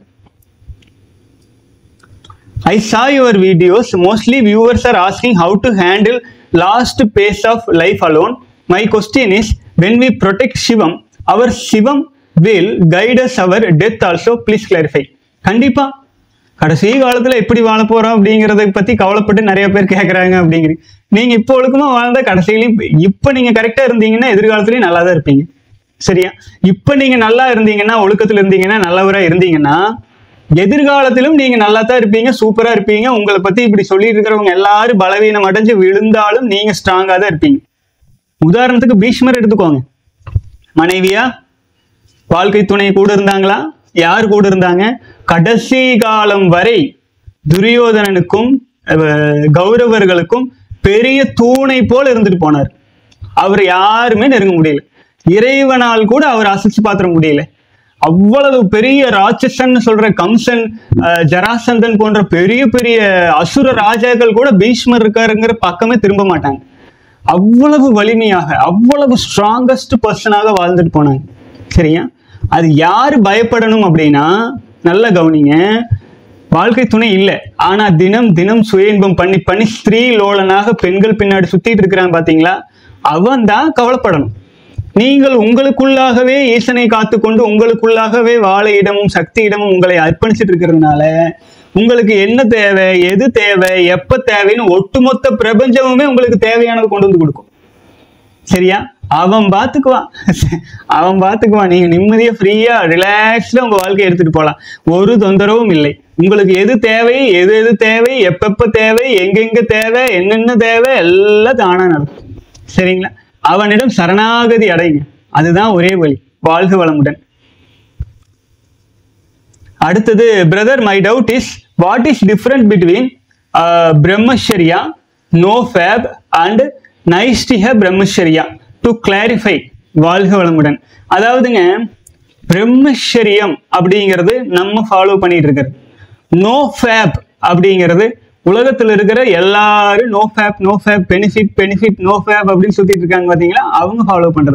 I saw your videos. Mostly viewers are asking how to handle last phase of life alone. My question is when we protect Shivam, our Shivam will guide us our death also. Please clarify. கண்டிப்பா கடைசி காலத்துல எப்படி வாழ போறோம் அப்படிங்கறத பத்தி கவலைப்பட்டு நிறைய பேர் கேக்குறாங்க அப்படிங்கிறீங்க நீங்க இப்போ ஒழுக்கமா வாழ்ந்தா கடைசியிலையும் இப்ப நீங்க கரெக்டா இருந்தீங்கன்னா எதிர்காலத்துலயும் நல்லா தான் இருப்பீங்க சரியா இப்ப நீங்க நல்லா இருந்தீங்கன்னா ஒழுக்கத்துல இருந்தீங்கன்னா நல்லவரா இருந்தீங்கன்னா எதிர்காலத்திலும் நீங்க நல்லா தான் இருப்பீங்க சூப்பரா இருப்பீங்க உங்களை பத்தி இப்படி சொல்லிட்டு இருக்கிறவங்க எல்லாரும் பலவீனம் அடைஞ்சு விழுந்தாலும் நீங்க ஸ்ட்ராங்கா தான் இருப்பீங்க உதாரணத்துக்கு பீஷ்மர் எடுத்துக்கோங்க மனைவியா வாழ்க்கை துணை கூட இருந்தாங்களா யார் கூட இருந்தாங்க கடைசி காலம் வரை துரியோதனனுக்கும் அஹ், கௌரவர்களுக்கும் பெரிய தூணை போல இருந்துட்டு போனார் அவர் யாருமே நெருங்க முடியல இறைவனால் கூட அவர் அசைச்சு பாத்திர முடியல அவ்வளவு பெரிய ராட்சசன் சொல்ற கம்சன் அஹ், ஜராசந்தன் போன்ற பெரிய பெரிய அசுர ராஜாக்கள் கூட பீஷ்மர் இருக்காருங்கிற பக்கமே திரும்ப மாட்டாங்க அவ்வளவு வலிமையாக அவ்வளவு ஸ்ட்ராங்கஸ்ட் பர்சனாக வாழ்ந்துட்டு போனாங்க சரியா அது யாரு பயப்படணும் அப்படின்னா நல்ல கவனிங்க வாழ்க்கை துணை இல்லை ஆனா தினம் தினம் சுய இன்பம் பண்ணி பண்ணி ஸ்திரீ லோலனாக பெண்கள் பின்னாடி சுத்திட்டு இருக்கிறான் பாத்தீங்களா அவன் தான் கவலைப்படணும் நீங்கள் உங்களுக்குள்ளாகவே ஈசனை காத்துக்கொண்டு உங்களுக்குள்ளாகவே வாழ இடமும் சக்தி இடமும் உங்களை அர்ப்பணிச்சிட்டு இருக்கிறதுனால உங்களுக்கு என்ன தேவை எது தேவை எப்ப தேவைன்னு ஒட்டுமொத்த பிரபஞ்சமுமே உங்களுக்கு தேவையானது கொண்டு வந்து கொடுக்கும் சரியா அவன் பார்த்துக்குவான் அவன் பார்த்துக்குவான் நீங்க நிம்மதியா ஃப்ரீயா ரிலாக்ஸ்டா உங்க வாழ்க்கையை எடுத்துட்டு போலாம் ஒரு தொந்தரவும் இல்லை உங்களுக்கு எது தேவை எது எது தேவை எப்பப்ப தேவை எங்கெங்க தேவை என்னென்ன தேவை எல்லாம் தானா நடக்கும் சரிங்களா அவனிடம் சரணாகதி அடைங்க அதுதான் ஒரே வழி வாழ்க வளமுடன் அடுத்தது brother my doubt is what is different between brahmacharya no fap and naishtika brahmacharya to clarify வாழ்க வளமுடன் அதாவதுங்க பிரம்மச்சரியம் அப்படிங்கிறது நம்ம ஃபாலோ பண்ணிட்டு இருக்கிறது நோ ஃபேப் அப்படிங்கிறது உலகத்துல இருக்கிற எல்லாரும் no fap no fap benefit benefit no fap அப்படின்னு சுத்திட்டு இருக்காங்க பாத்தீங்களா அவங்க ஃபாலோ பண்றது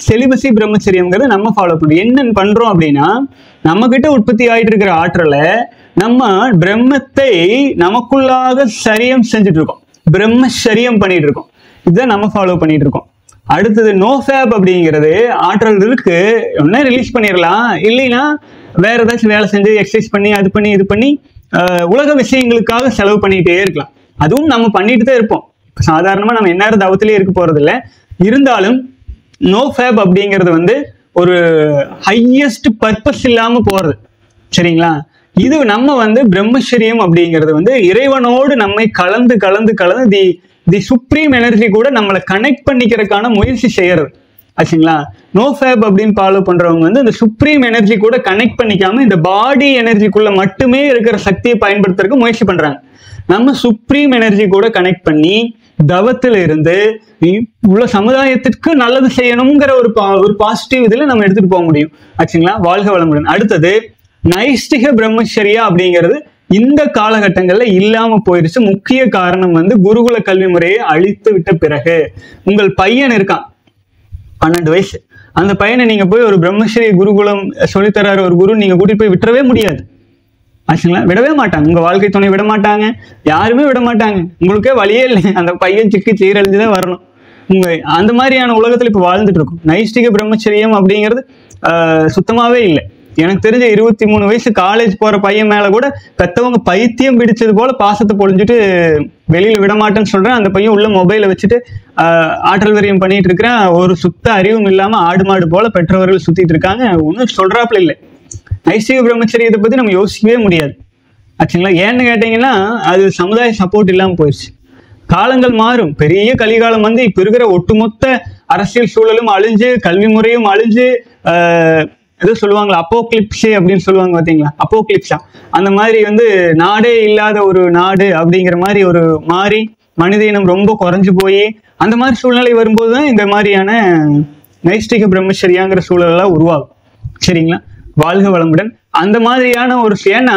செலிபசி பிரம்மச்சரியம்ங்கிறது நம்ம ஃபாலோ பண்றோம் என்னன்னு பண்றோம் அப்படின்னா நம்ம கிட்ட உற்பத்தி ஆயிட்டு இருக்கிற ஆற்றலை நம்ம பிரம்மத்தை நமக்குள்ளாக சரியம் செஞ்சுட்டு இருக்கோம் பிரம்மச்சரியம் பண்ணிட்டு இருக்கோம் இதுதான் நம்ம ஃபாலோ பண்ணிட்டு இருக்கோம் அடுத்தது நோ ஃபேப் அப்படிங்கிறது ஆற்றல் இருக்கு ஒன்னே ரிலீஸ் பண்ணிடலாம் இல்லைன்னா வேற ஏதாச்சும் வேலை செஞ்சு எக்ஸசைஸ் பண்ணி அது பண்ணி இது பண்ணி ஆஹ், உலக விஷயங்களுக்காக செலவு பண்ணிட்டே இருக்கலாம் அதுவும் நம்ம பண்ணிட்டு தான் இருப்போம் இப்ப சாதாரணமா நம்ம எந்நேரம் தவத்திலே இருக்க போறது இல்ல இருந்தாலும் நோ ஃபேப் அப்படிங்கிறது வந்து ஒரு ஹையஸ்ட் பர்பஸ் இல்லாம போறது சரிங்களா இது நம்ம வந்து பிரம்மச்சரியம் அப்படிங்கிறது வந்து இறைவனோடு நம்மை கலந்து கலந்து கலந்து தி தி சுப்ரீம் எனர்ஜி கூட நம்மளை கனெக்ட் பண்ணிக்கிறதுக்கான முயற்சி செய்யறது ஆச்சுங்களா நோ ஃபேப் அப்படின்னு ஃபாலோ பண்றவங்க வந்து இந்த சுப்ரீம் எனர்ஜி கூட கனெக்ட் பண்ணிக்காம இந்த பாடி எனர்ஜிக்குள்ள மட்டுமே இருக்கிற சக்தியை பயன்படுத்துறதுக்கு முயற்சி பண்றாங்க நம்ம சுப்ரீம் எனர்ஜி கூட கனெக்ட் பண்ணி தவத்துல இருந்து இ- உள்ள சமுதாயத்திற்கு நல்லது செய்யணுங்கிற ஒரு பா- ஒரு பாசிட்டிவ் இதுல நம்ம எடுத்துட்டு போக முடியும் ஆச்சுங்களா வாழ்க வளமுடன் அடுத்தது நைஷ்டிக பிரம்மச்சரியா அப்படிங்கிறது இந்த காலகட்டங்கள்ல இல்லாம போயிருச்சு முக்கிய காரணம் வந்து குருகுல கல்வி முறையை அழித்து விட்ட பிறகு உங்கள் பையன் இருக்கான் பன்னெண்டு வயசு அந்த பையனை நீங்க போய் ஒரு பிரம்மஸ்ரீ குருகுலம் சொல்லித்தராரு ஒரு குரு நீங்க கூட்டிட்டு போய் விட்டுறவே முடியாது ஆச்சுங்களா விடவே மாட்டாங்க உங்க வாழ்க்கை துணை விட மாட்டாங்க யாருமே விட மாட்டாங்க உங்களுக்கே வழியே இல்லை அந்த பையன் சிக்கி சீரழிஞ்சு தான் வரணும் உங்க அந்த மாதிரியான உலகத்துல இப்ப வாழ்ந்துட்டு இருக்கும் நைஷ்டிக பிரம்மச்சரியம் அப்படிங்கிறது ஆஹ், சுத்தமாவே இல்லை எனக்கு தெரிஞ்ச இருபத்தி மூணு வயசு காலேஜ் போற பையன் மேல கூட பெத்தவங்க பைத்தியம் பிடிச்சது போல பாசத்தை பொழிஞ்சிட்டு வெளியில விட மாட்டேன்னு சொல்றேன் அந்த பையன் உள்ள மொபைலை வச்சுட்டு ஆஹ், ஆற்றல் வரியம் பண்ணிட்டு இருக்கிறேன் ஒரு சுத்த அறிவும் இல்லாம ஆடு மாடு போல பெற்றவர்கள் சுத்திட்டு இருக்காங்க ஒன்றும் சொல்றாப்புல இல்லை நைஷ்டிக பிரம்மச்சரியத்தை பத்தி நம்ம யோசிக்கவே முடியாது ஆச்சுங்களா ஏன்னு கேட்டீங்கன்னா அது சமுதாய சப்போர்ட் இல்லாம போயிடுச்சு காலங்கள் மாறும் பெரிய கலிகாலம் வந்து இப்ப இருக்கிற ஒட்டுமொத்த அரசியல் சூழலும் அழிஞ்சு கல்வி முறையும் அழிஞ்சு ஆஹ், ஏதோ சொல்லுவாங்களா அப்போக்லிப்ஸே அப்படின்னு சொல்லுவாங்க பாத்தீங்களா அப்போக்லிப்ஸா அந்த மாதிரி வந்து நாடே இல்லாத ஒரு நாடு அப்படிங்கிற மாதிரி ஒரு மாறி மனித இனம் ரொம்ப குறைஞ்சு போய் அந்த மாதிரி சூழ்நிலை வரும்போது தான் இந்த மாதிரியான நைஷ்டிக பிரம்மச்சரியாங்கிற சூழலெல்லாம் உருவாகும் சரிங்களா வாழ்க வளமுடன் அந்த மாதிரியான ஒரு ஏன்னா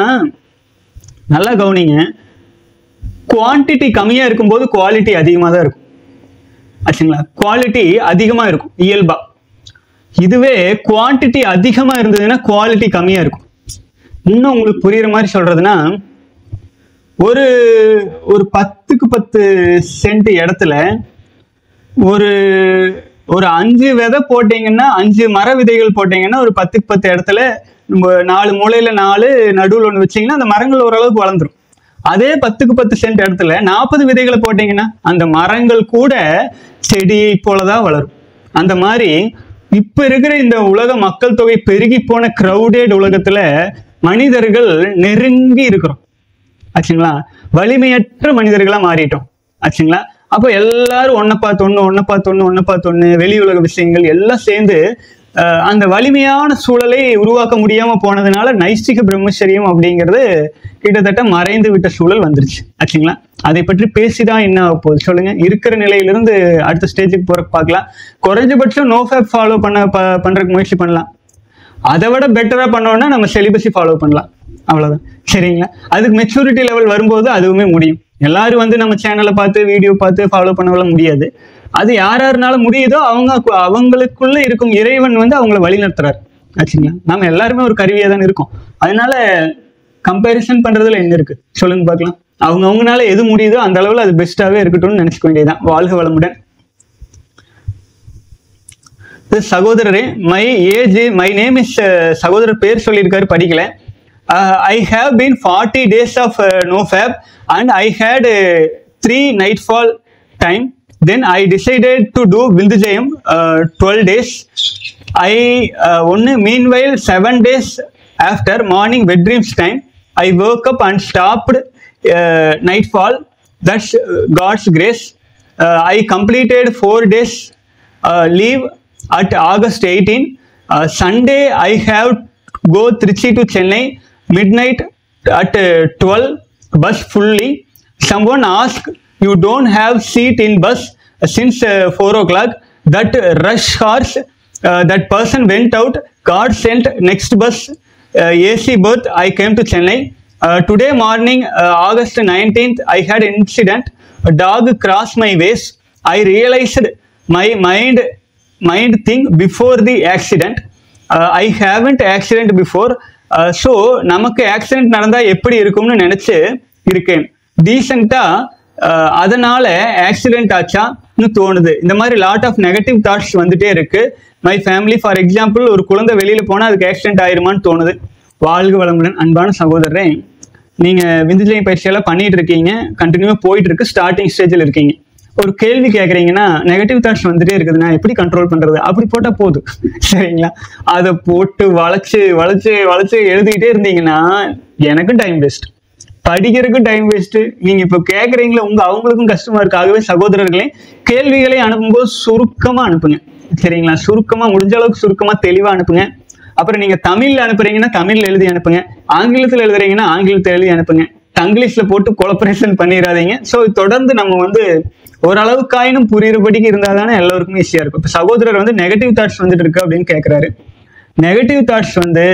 நல்லா கவனிங்க குவான்டிட்டி கம்மியா இருக்கும்போது குவாலிட்டி அதிகமாக தான் இருக்கும் ஆச்சுங்களா குவாலிட்டி அதிகமாக இருக்கும் இயல்பா இதுவே குவான்டிட்டி அதிகமாக இருந்ததுன்னா குவாலிட்டி கம்மியாக இருக்கும் இன்னும் உங்களுக்கு புரியுற மாதிரி சொல்றதுன்னா ஒரு ஒரு பத்துக்கு பத்து சென்ட் இடத்துல ஒரு ஒரு அஞ்சு விதை போட்டீங்கன்னா அஞ்சு மர விதைகள் போட்டீங்கன்னா ஒரு பத்துக்கு பத்து இடத்துல நம்ம நாலு மூலையில நாலு நடுவில் ஒன்று வச்சீங்கன்னா அந்த மரங்கள் ஓரளவுக்கு வளர்ந்துரும் அதே பத்துக்கு பத்து சென்ட் இடத்துல நாற்பது விதைகளை போட்டீங்கன்னா அந்த மரங்கள் கூட செடியை போலதான் வளரும் அந்த மாதிரி இப்ப இருக்கிற இந்த உலக மக்கள் தொகை பெருகி போன கிரௌடட் உலகத்துல மனிதர்கள் நெருங்கி இருக்கிறோம் ஆச்சுங்களா வலிமையற்ற மனிதர்களா மாறிட்டோம் ஆச்சுங்களா அப்போ எல்லாரும் ஒன்றை பார்த்து ஒன்று ஒன்றை பார்த்து ஒன்று ஒன்றை பார்த்து ஒன்று வெளி உலக விஷயங்கள் எல்லாம் சேர்ந்து அஹ், அந்த வலிமையான சூழலை உருவாக்க முடியாம போனதுனால நைஷ்டிக பிரம்மச்சரியம் அப்படிங்கிறது கிட்டத்தட்ட மறைந்து விட்ட சூழல் வந்துருச்சு ஆச்சுங்களா அதை பற்றி பேசிதான் என்ன ஆகப் போகுது சொல்லுங்க இருக்கிற நிலையிலிருந்து அடுத்த ஸ்டேஜுக்கு போற பார்க்கலாம் குறைஞ்சபட்சம் நோ ஃபேப் ஃபாலோ பண்ண ப- பண்றதுக்கு முயற்சி பண்ணலாம் அதை விட பெட்டரா பண்ணோம்னா நம்ம செலிபஸை ஃபாலோ பண்ணலாம் அவ்வளவுதான் சரிங்களா அதுக்கு மெச்சூரிட்டி லெவல் வரும்போது அதுவுமே முடியும் எல்லாரும் வந்து நம்ம சேனலை பார்த்து வீடியோ பார்த்து ஃபாலோ பண்ணவெல்லாம் முடியாது அது யார் யாருனால முடியுதோ அவங்க கு- அவங்களுக்குள்ள இருக்கும் இறைவன் வந்து அவங்கள வழிநடத்துறாரு ஆச்சுங்களா நம்ம எல்லாருமே ஒரு கருவியா தான் இருக்கோம் அதனால கம்பேரிசன் பண்றதுல என்ன இருக்கு சொல்லுங்க பார்க்கலாம் அவங்க அவங்கனால எது முடியுதோ அந்த அளவுல அது பெஸ்ட்டாவே இருக்கட்டும்னு நினைச்சுக்க வேண்டியதுதான் வாழ்க வளமுடன் This சகோதரரே my age my name is சகோதரர் பேர் சொல்லியிருக்காரு படிக்கல I have been forty days of no fap and I had three night fall time then I decided to do vindujayam twelve days I ஒன்று meanwhile seven days after morning wet dreams time I work up and stopped night fall that's God's grace I completed four days uh, leave at August 18. Uh, Sunday, I have go Trichy to Chennai midnight at uh, 12 bus fully. Someone asked, you don't have seat in bus since uh, 4 o'clock. That rush horse, uh, that person went out. God sent next bus uh, AC berth. I came to Chennai. Uh, today morning, uh, August 19th, I had incident. A dog crossed my waist. I realized my mind mind think before the accident I haven't accident before so நமக்கு accident நடந்தால் எப்படி இருக்கும்னு நினச்சி இருக்கேன் டீசெண்டாக அதனால accident ஆச்சான்னு தோணுது இந்த மாதிரி லாட் ஆஃப் நெகட்டிவ் தாட்ஸ் வந்துட்டே இருக்கு மை ஃபேமிலி ஃபார் எக்ஸாம்பிள் ஒரு குழந்தை வெளியில போனால் அதுக்கு ஆக்சிடென்ட் ஆயிருமான்னு தோணுது வாழ்க வளமுடன் அன்பான சகோதரரே நீங்க விந்துஜை பயிற்சியெல்லாம் பண்ணிட்டு இருக்கீங்க கண்டினியூவா போயிட்டு இருக்கு ஸ்டார்டிங் ஸ்டேஜில் இருக்கீங்க ஒரு கேள்வி கேட்குறீங்கன்னா நெகட்டிவ் தாட்ஸ் வந்துட்டே இருக்குதுன்னா எப்படி கண்ட்ரோல் பண்றது அப்படி போட்டா போதும் சரிங்களா அதை போட்டு வளைச்சு வளைச்சு வளைச்சு எழுதிக்கிட்டே இருந்தீங்கன்னா எனக்கும் டைம் வேஸ்ட் படிக்கிறதுக்கும் டைம் வேஸ்ட் நீங்க இப்ப கேக்குறீங்களா உங்க அவங்களுக்கும் கஷ்டமா இருக்கு ஆகவே சகோதரர்களே கேள்விகளை அனுப்பும்போது சுருக்கமா அனுப்புங்க சரிங்களா சுருக்கமா முடிஞ்ச அளவுக்கு சுருக்கமா தெளிவா அனுப்புங்க அப்புறம் நீங்க தமிழ்ல அனுப்புறீங்கன்னா தமிழ்ல எழுதி அனுப்புங்க ஆங்கிலத்துல எழுதுறீங்கன்னா ஆங்கிலத்துல எழுதி அனுப்புங்க தங்கிலீஷ்ல போட்டு கொலபரேஷன் பண்ணிடாதீங்க ஸோ தொடர்ந்து நம்ம வந்து ஓரளவுக்காயினும் புரியுறபடிக்கு இருந்தால் தானே எல்லாருக்குமே ஈஸியா இருக்கும் இப்போ சகோதரர் வந்து நெகட்டிவ் தாட்ஸ் வந்துட்டு இருக்கு அப்படின்னு கேட்குறாரு நெகட்டிவ் தாட்ஸ் வந்து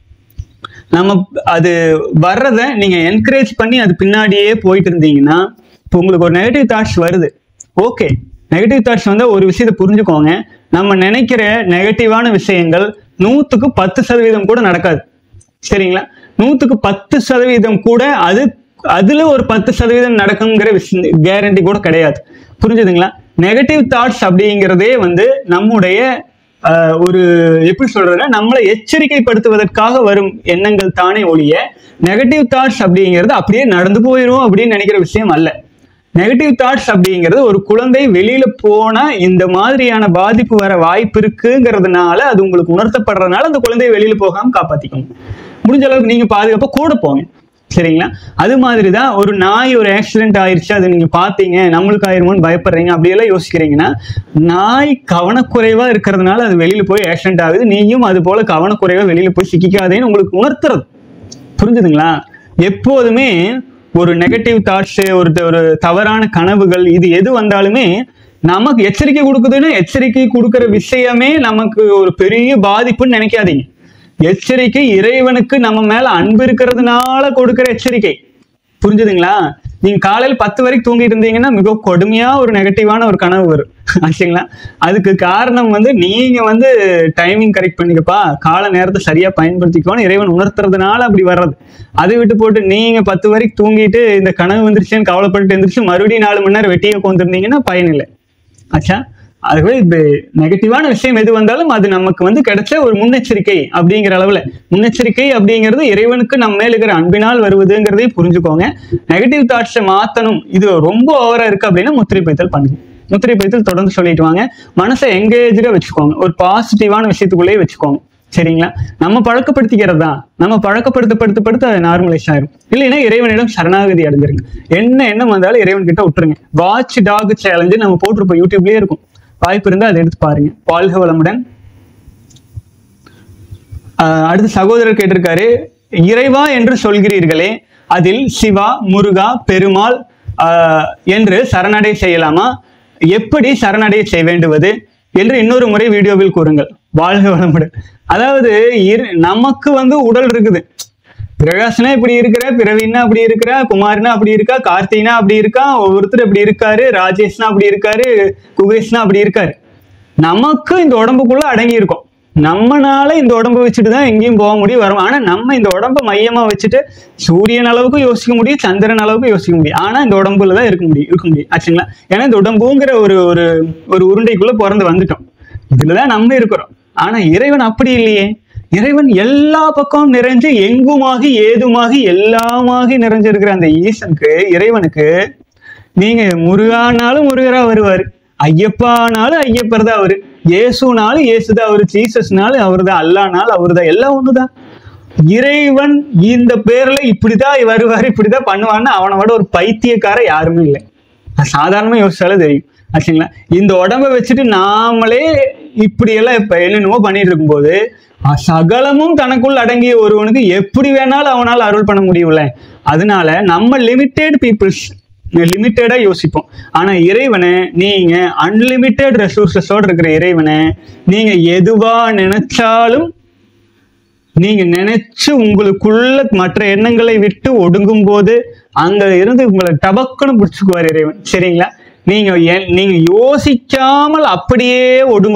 நம்ம அது வர்றதை நீங்க என்கரேஜ் பண்ணி அது பின்னாடியே போயிட்டு இருந்தீங்கன்னா இப்போ உங்களுக்கு ஒரு நெகட்டிவ் தாட்ஸ் வருது ஓகே நெகட்டிவ் தாட்ஸ் வந்து ஒரு விஷயத்தை புரிஞ்சுக்கோங்க நம்ம நினைக்கிற நெகட்டிவான விஷயங்கள் நூற்றுக்கு பத்து சதவீதம் கூட நடக்காது சரிங்களா நூற்றுக்கு பத்து சதவீதம் கூட அது அதுல ஒரு பத்து சதவீதம் நடக்குங்கிற விஷயம் கேரண்டி கூட கிடையாது புரிஞ்சுதுங்களா நெகட்டிவ் தாட்ஸ் அப்படிங்கிறதே வந்து நம்முடைய ஆஹ், ஒரு எப்படி சொல்றதுன்னா நம்மளை எச்சரிக்கைப்படுத்துவதற்காக வரும் எண்ணங்கள் தானே ஒழிய நெகட்டிவ் தாட்ஸ் அப்படிங்கிறது அப்படியே நடந்து போயிடும் அப்படின்னு நினைக்கிற விஷயம் அல்ல நெகட்டிவ் தாட்ஸ் அப்படிங்கிறது ஒரு குழந்தை வெளியில போனா இந்த மாதிரியான பாதிப்பு வர வாய்ப்பு இருக்குங்கிறதுனால அது உங்களுக்கு உணர்த்தப்படுறதுனால அந்த குழந்தையை வெளியில போகாம காப்பாத்திக்கோங்க முடிஞ்ச அளவுக்கு நீங்க பாதுகாப்பா கூட போங்க சரிங்களா அது மாதிரி தான் ஒரு நாய் ஒரு ஆக்சிடென்ட் ஆயிருச்சு அது நீங்க பாத்தீங்க நம்மளுக்கு ஆயிருமோன்னு பயப்படுறீங்க அப்படியெல்லாம் யோசிக்கிறீங்கன்னா நாய் கவனக்குறைவா இருக்கிறதுனால அது வெளியில போய் ஆக்சிடென்ட் ஆகுது நீயும் அது போல கவனக்குறைவா வெளியில போய் சிக்கிக்காதேன்னு உங்களுக்கு உணர்த்துறது புரிஞ்சுதுங்களா எப்போதுமே ஒரு நெகட்டிவ் தாட்ஸ் ஒரு ஒரு தவறான கனவுகள் இது எது வந்தாலுமே நமக்கு எச்சரிக்கை கொடுக்குதுன்னு எச்சரிக்கை கொடுக்கிற விஷயமே நமக்கு ஒரு பெரிய பாதிப்புன்னு நினைக்காதீங்க எச்சரிக்கை இறைவனுக்கு நம்ம மேல அன்பு இருக்கிறதுனால கொடுக்கிற எச்சரிக்கை புரிஞ்சுதுங்களா நீங்க காலையில் பத்து வரைக்கும் தூங்கிட்டு இருந்தீங்கன்னா மிக கொடுமையா ஒரு நெகட்டிவான ஒரு கனவு வரும் ஆச்சுங்களா அதுக்கு காரணம் வந்து நீங்க வந்து டைமிங் கரெக்ட் பண்ணிக்கப்பா கால நேரத்தை சரியா பயன்படுத்திக்கோன்னு இறைவன் உணர்த்துறதுனால அப்படி வர்றது அதை விட்டு போட்டு நீங்க பத்து வரைக்கும் தூங்கிட்டு இந்த கனவு வந்துருச்சுன்னு கவலைப்பட்டு எந்திரிச்சு மறுபடியும் நாலு மணி நேரம் வெட்டியை உட்காந்துருந்தீங்கன்னா பயனில்லை ஆச்சா ஆகவே இப்போ நெகட்டிவான விஷயம் எது வந்தாலும் அது நமக்கு வந்து கிடைச்ச ஒரு முன்னெச்சரிக்கை அப்படிங்கிற அளவுல முன்னெச்சரிக்கை அப்படிங்கிறது இறைவனுக்கு நம்ம மேல இருக்கிற அன்பினால் வருவதுங்கிறதையும் புரிஞ்சுக்கோங்க நெகட்டிவ் தாட்ஸை மாத்தணும் இது ரொம்ப ஓவரா இருக்கு அப்படின்னா முத்திரை பைத்தல் பண்ணுங்க முத்திரை பைத்தல் தொடர்ந்து சொல்லிட்டு வாங்க மனசை எங்கேஜா வச்சுக்கோங்க ஒரு பாசிட்டிவான விஷயத்துக்குள்ளேயே வச்சுக்கோங்க சரிங்களா நம்ம பழக்கப்படுத்திக்கிறது தான் நம்ம பழக்கப்படுத்த படுத்த அது நார்மலைஸ் ஆயிரும் இல்லைன்னா இறைவனிடம் சரணாகதி அடைஞ்சிருங்க என்ன எண்ணம் வந்தாலும் இறைவன் கிட்ட விட்டுருங்க வாட்ச் டாக் சேலஞ்சு நம்ம போட்டிருப்போம் யூடியூப்லயே இருக்கும் வாய்ப்பு இருந்தால் அதை எடுத்து பாருங்க வாழ்க வளமுடன் ஆஹ் அடுத்து சகோதரர் கேட்டிருக்காரு இறைவா என்று சொல்கிறீர்களே அதில் சிவா முருகா பெருமாள் ஆஹ் என்று சரணடை செய்யலாமா எப்படி சரணடை செய்ய வேண்டுவது என்று இன்னொரு முறை வீடியோவில் கூறுங்கள் வாழ்க வளமுடன் அதாவது இரு- நமக்கு வந்து உடல் இருக்குது பிரகாஷ்னா இப்படி இருக்கிற பிறவின்னா அப்படி இருக்கிறா குமார்னா அப்படி இருக்கா கார்த்தினா அப்படி இருக்கா ஒவ்வொருத்தர் இப்படி இருக்காரு ராஜேஷ்னா அப்படி இருக்காரு குகேஷ்னா அப்படி இருக்காரு நமக்கு இந்த உடம்புக்குள்ள அடங்கி இருக்கோம் நம்மனால இந்த உடம்பை வச்சுட்டு தான் எங்கேயும் போக முடியும் வரும் ஆனா நம்ம இந்த உடம்பை மையமா வச்சுட்டு சூரியன் அளவுக்கு யோசிக்க முடியும் சந்திரன் அளவுக்கு யோசிக்க முடியும் ஆனா இந்த உடம்புல தான் இருக்க முடியும் இருக்க முடியும் ஆச்சுங்களா ஏன்னா இந்த உடம்புங்கிற ஒரு ஒரு ஒரு உருண்டைக்குள்ள பிறந்து வந்துட்டோம் இதுலதான் நம்ம இருக்கிறோம் ஆனா இறைவன் அப்படி இல்லையே இறைவன் எல்லா பக்கமும் நிறைஞ்சு எங்குமாகி ஏதுமாகி எல்லாமாகி நிறைஞ்சிருக்கிற அந்த ஈசனுக்கு இறைவனுக்கு நீங்க முருகானாலும் முருகரா வருவாரு ஐயப்பானாலும் ஐயப்பர் தான் அவரு இயேசுனாலும் இயேசுதான் அவரு ஜீசஸ்னாலும் அவர்தான் அல்லானாலும் அவர்தான் எல்லாம் ஒண்ணுதான் இறைவன் இந்த பேர்ல இப்படிதான் வருவாரு இப்படிதான் பண்ணுவான்னு அவனை விட ஒரு பைத்தியக்கார யாருமே இல்லை அது சாதாரணமா யோசிச்சாலே தெரியும் ஆச்சுங்களா இந்த உடம்ப வச்சுட்டு நாமளே இப்படியெல்லாம் இப்ப என்னென்னமோ பண்ணிட்டு இருக்கும்போது அஹ் சகலமும் தனக்குள் அடங்கிய ஒருவனுக்கு எப்படி வேணாலும் அவனால் அருள் பண்ண முடியும்ல அதனால நம்ம லிமிட்டெட் பீப்புள்ஸ் லிமிட்டடா யோசிப்போம் ஆனா இறைவனை நீங்க அன்லிமிட்டெட் ரெசோர்சஸோட இருக்கிற இறைவனை நீங்க எதுவா நினைச்சாலும் நீங்க நினைச்சு உங்களுக்குள்ள மற்ற எண்ணங்களை விட்டு ஒடுங்கும் போது அங்க இருந்து உங்களை டபக்குன்னு பிடிச்சுக்குவார் இறைவன் சரிங்களா நீங்க எ- நீங்க யோசிக்காமல் அப்படியே ஒடுங்கணும்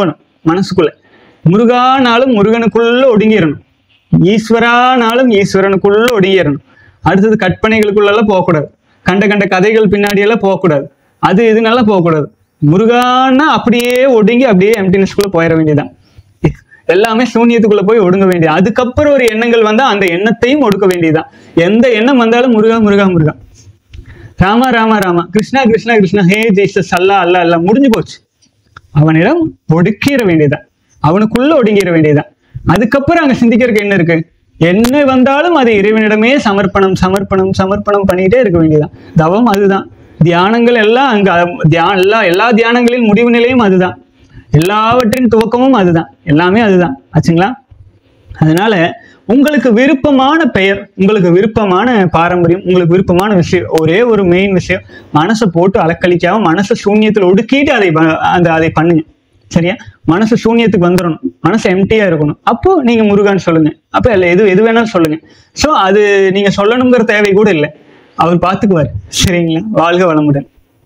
மனசுக்குள்ள முருகானாலும் முருகனுக்குள்ள ஒடுங்கிடணும் ஈஸ்வரானாலும் ஈஸ்வரனுக்குள்ள ஒடுங்கிடணும் அடுத்தது கற்பனைகளுக்குள்ளெல்லாம் போகக்கூடாது கண்ட கண்ட கதைகள் பின்னாடி எல்லாம் போகக்கூடாது அது இதுனால போகக்கூடாது முருகான்னா அப்படியே ஒடுங்கி அப்படியே எம்டினஸ்குள்ள போயிட வேண்டியதான் எல்லாமே சூன்யத்துக்குள்ள போய் ஒடுங்க வேண்டியது அதுக்கப்புறம் ஒரு எண்ணங்கள் வந்தா அந்த எண்ணத்தையும் ஒடுக்க வேண்டியதுதான் எந்த எண்ணம் வந்தாலும் Muruga Muruga Muruga Rama Rama Rama Krishna Krishna Krishna hey Jesus Allah Allah Allah முடிஞ்சு போச்சு அவனிடம் ஒடுக்கிற வேண்டியதுதான் அவனுக்குள்ள ஒடுங்கிற வேண்டியதுதான் அதுக்கப்புறம் அங்க சிந்திக்கிறதுக்கு என்ன இருக்கு என்ன வந்தாலும் அது இறைவனிடமே சமர்ப்பணம் சமர்ப்பணம் சமர்ப்பணம் பண்ணிட்டே இருக்க வேண்டியதுதான் தவம் அதுதான் தியானங்கள் எல்லாம் அங்க தியான எல்லா எல்லா தியானங்களின் முடிவு நிலையும் அதுதான் எல்லாவற்றின் துவக்கமும் அதுதான் எல்லாமே அதுதான் ஆச்சுங்களா அதனால உங்களுக்கு விருப்பமான பெயர் உங்களுக்கு விருப்பமான பாரம்பரியம் உங்களுக்கு விருப்பமான விஷயம் ஒரே ஒரு மெயின் விஷயம் மனசை போட்டு அலக்களிக்காம மனசை சூன்யத்தில் ஒடுக்கிட்டு அதை ப- அந்த அதை பண்ணுங்க சரியா மனசு சூன்யத்துக்கு வந்துடணும் மனசு எம்டியா இருக்கணும் அப்போ நீங்க முருகான்னு சொல்லுங்க அப்ப இல்ல எது எது வேணாலும் சொல்லுங்க ஸோ அது நீங்க சொல்லணுங்கிற தேவை கூட இல்லை அவர் பார்த்துக்குவார் சரிங்களா வாழ்க வளமுடன்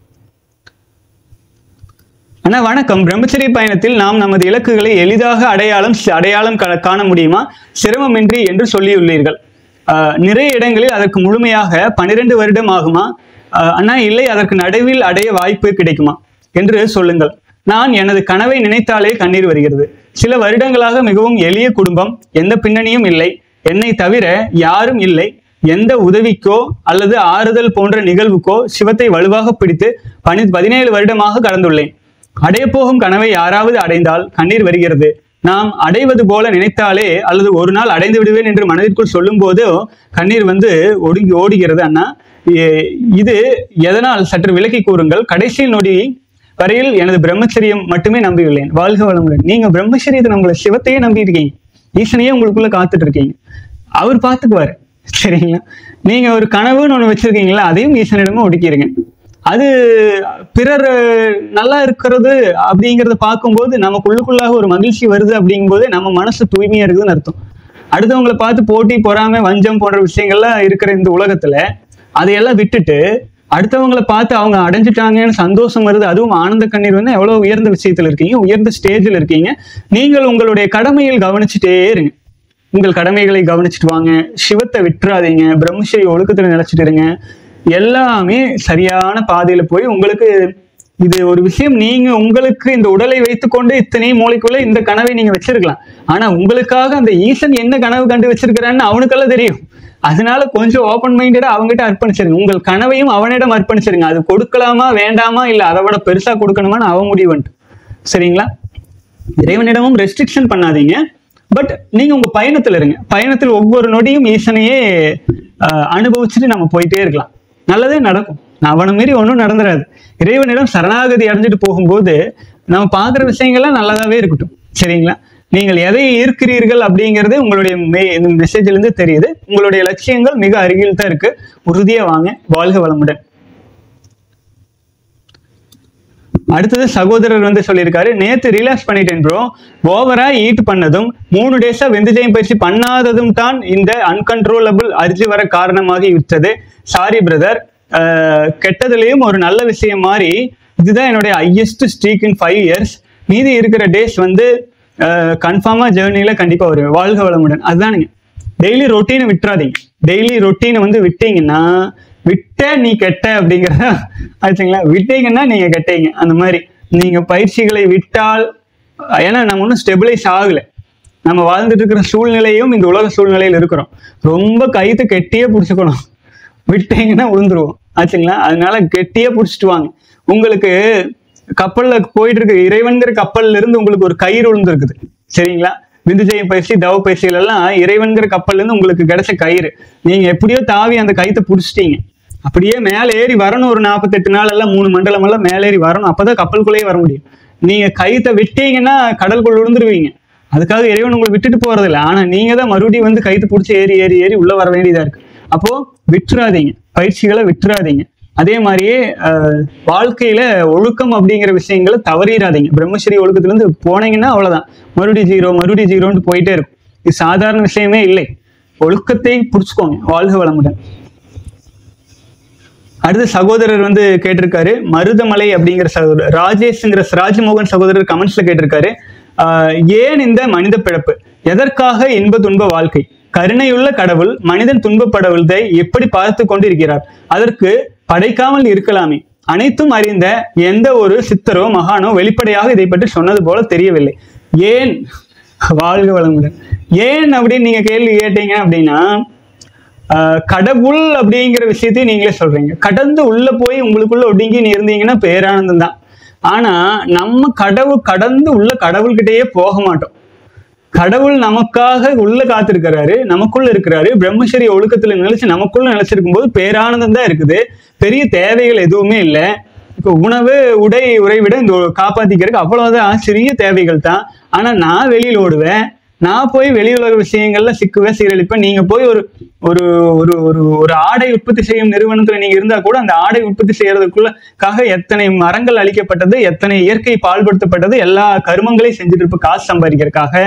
அண்ணா வணக்கம் பிரம்மச்சரிய பயணத்தில் நாம் நமது இலக்குகளை எளிதாக அடையாளம் அடையாளம் கா- காண முடியுமா சிரமமின்றி என்று சொல்லியுள்ளீர்கள் ஆஹ், நிறைய இடங்களில் அதற்கு முழுமையாக பன்னிரண்டு வருடம் ஆகுமா ஆஹ், அண்ணா இல்லை அதற்கு நடுவில் அடைய வாய்ப்பு கிடைக்குமா என்று சொல்லுங்கள் நான் எனது கனவை நினைத்தாலே கண்ணீர் வருகிறது சில வருடங்களாக மிகவும் எளிய குடும்பம் எந்த பின்னணியும் இல்லை என்னை தவிர யாரும் இல்லை எந்த உதவிக்கோ அல்லது ஆறுதல் போன்ற நிகழ்வுக்கோ சிவத்தை வலுவாக பிடித்து பனி பதினேழு வருடமாக கடந்துள்ளேன் அடையப்போகும் கனவை யாராவது அடைந்தால் கண்ணீர் வருகிறது நாம் அடைவது போல நினைத்தாலே அல்லது ஒரு நாள் அடைந்து விடுவேன் என்று மனதிற்குள் சொல்லும் போதோ கண்ணீர் வந்து ஒடுங்கி ஓடுகிறது அண்ணா எ- இது எதனால் சற்று விலக்கி கூறுங்கள் கடைசி நொடி வரையில் எனது பிரம்மச்சரியம் மட்டுமே நம்பியுள்ளேன் வாழ்க வளமுடன் நீங்க பிரம்மச்சரியத்தை நம்மள சிவத்தையே நம்பி இருக்கீங்க ஈசனையே உங்களுக்குள்ள காத்துட்டு இருக்கீங்க அவர் பார்த்துக்குவாரு சரிங்களா நீங்க ஒரு கனவுன்னு ஒண்ணு வச்சிருக்கீங்களா அதையும் ஈசனிடமும் ஒடுக்கிடுங்க அது பிறர் அஹ், நல்லா இருக்கிறது அப்படிங்கிறத பார்க்கும்போது நமக்குள்ளுக்குள்ளாக ஒரு மகிழ்ச்சி வருது அப்படிங்கும்போது நம்ம மனசு தூய்மையா இருக்குதுன்னு அர்த்தம் அடுத்தவங்களை பார்த்து போட்டி பொறாமை வஞ்சம் போன்ற விஷயங்கள்லாம் இருக்கிற இந்த உலகத்துல அதையெல்லாம் விட்டுட்டு அடுத்தவங்களை பார்த்து அவங்க அடைஞ்சிட்டாங்கன்னு சந்தோஷம் வருது அதுவும் ஆனந்த கண்ணீர் வந்து எவ்வளவு உயர்ந்த விஷயத்துல இருக்கீங்க உயர்ந்த ஸ்டேஜில் இருக்கீங்க நீங்கள் உங்களுடைய கடமையில் கவனிச்சுட்டே இருங்க உங்கள் கடமைகளை கவனிச்சுட்டு வாங்க சிவத்தை விட்டுறாதீங்க பிரம்மஸ்ரீ ஒழுக்கத்துல நிலைச்சிட்டு இருங்க எல்லாமே சரியான பாதையில போய் உங்களுக்கு இது ஒரு விஷயம் நீங்க உங்களுக்கு இந்த உடலை வைத்துக்கொண்டு இத்தனை மூளைக்குள்ள இந்த கனவை நீங்க வச்சிருக்கலாம் ஆனா உங்களுக்காக அந்த ஈசன் என்ன கனவு கண்டு வச்சிருக்கிறான்னு அவனுக்கெல்லாம் தெரியும் அதனால கொஞ்சம் ஓப்பன் மைண்டடா அவங்ககிட்ட அர்ப்பணிச்சிருங்க உங்கள் கனவையும் அவனிடம் அர்ப்பணிச்சிருங்க அது கொடுக்கலாமா வேண்டாமா இல்ல அதை விட பெருசா கொடுக்கணுமான்னு அவன் முடிவு வந்துட்டு சரிங்களா இறைவனிடமும் ரெஸ்ட்ரிக்ஷன் பண்ணாதீங்க பட் நீங்க உங்க பயணத்துல இருங்க பயணத்தில் ஒவ்வொரு நொடியும் ஈசனையே ஆஹ், அனுபவிச்சுட்டு நம்ம போயிட்டே இருக்கலாம் நல்லதே நடக்கும் அவனை மீறி ஒன்றும் நடந்துராது இறைவனிடம் சரணாகதி அடைஞ்சிட்டு போகும்போது நம்ம பார்க்குற விஷயங்கள்லாம் நல்லதாவே இருக்கட்டும் சரிங்களா நீங்கள் எதை ஈர்க்கிறீர்கள் அப்படிங்கிறது உங்களுடைய மெ மெசேஜ்ல இருந்து தெரியுது உங்களுடைய லட்சியங்கள் மிக அருகில் தான் இருக்கு உறுதியா வாங்க வாழ்க வளமுடன் அடுத்தது சகோதரர் வந்து சொல்லியிருக்காரு நேத்து ரிலாக்ஸ் பண்ணிட்டேன் ப்ரோ ஓவரா ஈட் பண்ணதும் மூணு டேஸா வெந்தஜயம் பயிற்சி பண்ணாததும் தான் இந்த அன்கன்ட்ரோலபிள் அரிசி வர காரணமாகி விட்டது சாரி பிரதர் கெட்டதுலயும் ஒரு நல்ல விஷயம் மாதிரி இதுதான் என்னுடைய highest streak in five years மீதி இருக்கிற டேஸ் வந்து கன்ஃபார்மா ஜேர்னில கண்டிப்பா வருவேன் வாழ்க வளமுடன் அதுதானுங்க டெய்லி ரொட்டீனை விட்டுறாதீங்க டெய்லி ரொட்டீனை வந்து விட்டீங்கன்னா விட்ட நீ கெட்ட அப்படிங்கிறத ஆச்சுங்களா விட்டீங்கன்னா நீங்க கெட்டீங்க அந்த மாதிரி நீங்க பயிற்சிகளை விட்டால் ஏன்னா நம்ம ஒன்றும் ஸ்டெபிளைஸ் ஆகல நம்ம வாழ்ந்துட்டு இருக்கிற சூழ்நிலையும் இந்த உலக சூழ்நிலையில் இருக்கிறோம் ரொம்ப கைத்து கெட்டியே பிடிச்சிக்கணும் விட்டீங்கன்னா விழுந்துருவோம் ஆச்சுங்களா அதனால கெட்டியே பிடிச்சிட்டு வாங்க உங்களுக்கு கப்பல்ல போயிட்டு இருக்க இறைவன்கிற கப்பல்ல இருந்து உங்களுக்கு ஒரு கயிறு விழுந்துருக்குது சரிங்களா விந்துஜய பயிற்சி தவ பயிற்சிகள் எல்லாம் இறைவன்கிற கப்பல்ல இருந்து உங்களுக்கு கிடைச்ச கயிறு நீங்க எப்படியோ தாவி அந்த கயித்தை பிடிச்சிட்டீங்க அப்படியே மேலே ஏறி வரணும் ஒரு நாற்பத்தெட்டு நாள் எல்லாம் மூணு மண்டலம் எல்லாம் மேலே ஏறி வரணும் அப்பதான் கப்பலுக்குள்ளேயே வர முடியும் நீங்க கயித்தை விட்டீங்கன்னா கடலுக்குள்ள விழுந்துருவீங்க அதுக்காக இறைவன் உங்களை விட்டுட்டு போறதில்ல ஆனா நீங்க தான் மறுபடியும் வந்து கைத்து பிடிச்சி ஏறி ஏறி ஏறி உள்ள வர வேண்டியதா இருக்கு அப்போ விட்டுறாதீங்க பயிற்சிகளை விட்டுறாதீங்க அதே மாதிரியே அஹ், வாழ்க்கையில ஒழுக்கம் அப்படிங்கிற விஷயங்களை தவறிடாதீங்க பிரம்மஸ்ரீ ஒழுக்கத்துல இருந்து போனீங்கன்னா அவ்வளவுதான் மறுபடி ஜீரோ மறுபடி ஜீரோன்னு போயிட்டே இருக்கும் இது சாதாரண விஷயமே இல்லை ஒழுக்கத்தை புடிச்சுக்கோங்க வாழ்க வளமுடன் அடுத்து சகோதரர் வந்து கேட்டிருக்காரு மருதமலை அப்படிங்கிற சகோதரர் ராஜேஷ்ங்கிற ராஜ்மோகன் சகோதரர் கமெண்ட்ஸ்ல கேட்டிருக்காரு ஆஹ் ஏன் இந்த மனித பிறப்பு எதற்காக இன்ப துன்ப வாழ்க்கை கருணையுள்ள கடவுள் மனிதன் துன்பப்படுவதை எப்படி பார்த்து கொண்டிருக்கிறார் அதற்கு படைக்காமல் இருக்கலாமே அனைத்தும் அறிந்த எந்த ஒரு சித்தரோ மகானோ வெளிப்படையாக இதை பற்றி சொன்னது போல தெரியவில்லை ஏன் வாழ்க வளமுடன் ஏன் அப்படின்னு நீங்க கேள்வி கேட்டீங்க அப்படின்னா ஆஹ் கடவுள் அப்படிங்கிற விஷயத்தையும் நீங்களே சொல்றீங்க கடந்து உள்ள போய் உங்களுக்குள்ள ஒடுங்கி நீ இருந்தீங்கன்னா பேரானந்தம் தான் ஆனா நம்ம கடவுள் கடந்து உள்ள கடவுள்கிட்டயே போக மாட்டோம் கடவுள் நமக்காக உள்ள காத்திருக்கிறாரு நமக்குள்ள இருக்கிறாரு பிரம்மச்சரிய ஒழுக்கத்துல நிலைச்சு நமக்குள்ள நிலைச்சிருக்கும் போது பேரானந்தம் தான் இருக்குது பெரிய தேவைகள் எதுவுமே இல்லை இப்போ உணவு உடை உறைவிட இந்த காப்பாத்திக்கிறதுக்கு அவ்வளவுதான் சிறிய தேவைகள் தான் ஆனா நான் வெளியில் ஓடுவேன் நான் போய் வெளி உலக விஷயங்கள்ல சிக்குவேன் சீரழிப்பேன் நீங்க போய் ஒரு ஒரு ஒரு ஒரு ஒரு ஆடை உற்பத்தி செய்யும் நிறுவனத்துல நீங்க இருந்தா கூட அந்த ஆடை உற்பத்தி செய்யறதுக்குள்ளக்காக எத்தனை மரங்கள் அழிக்கப்பட்டது எத்தனை இயற்கை பால்படுத்தப்பட்டது எல்லா கருமங்களையும் செஞ்சுட்டு இருப்ப காசு சம்பாதிக்கிறதுக்காக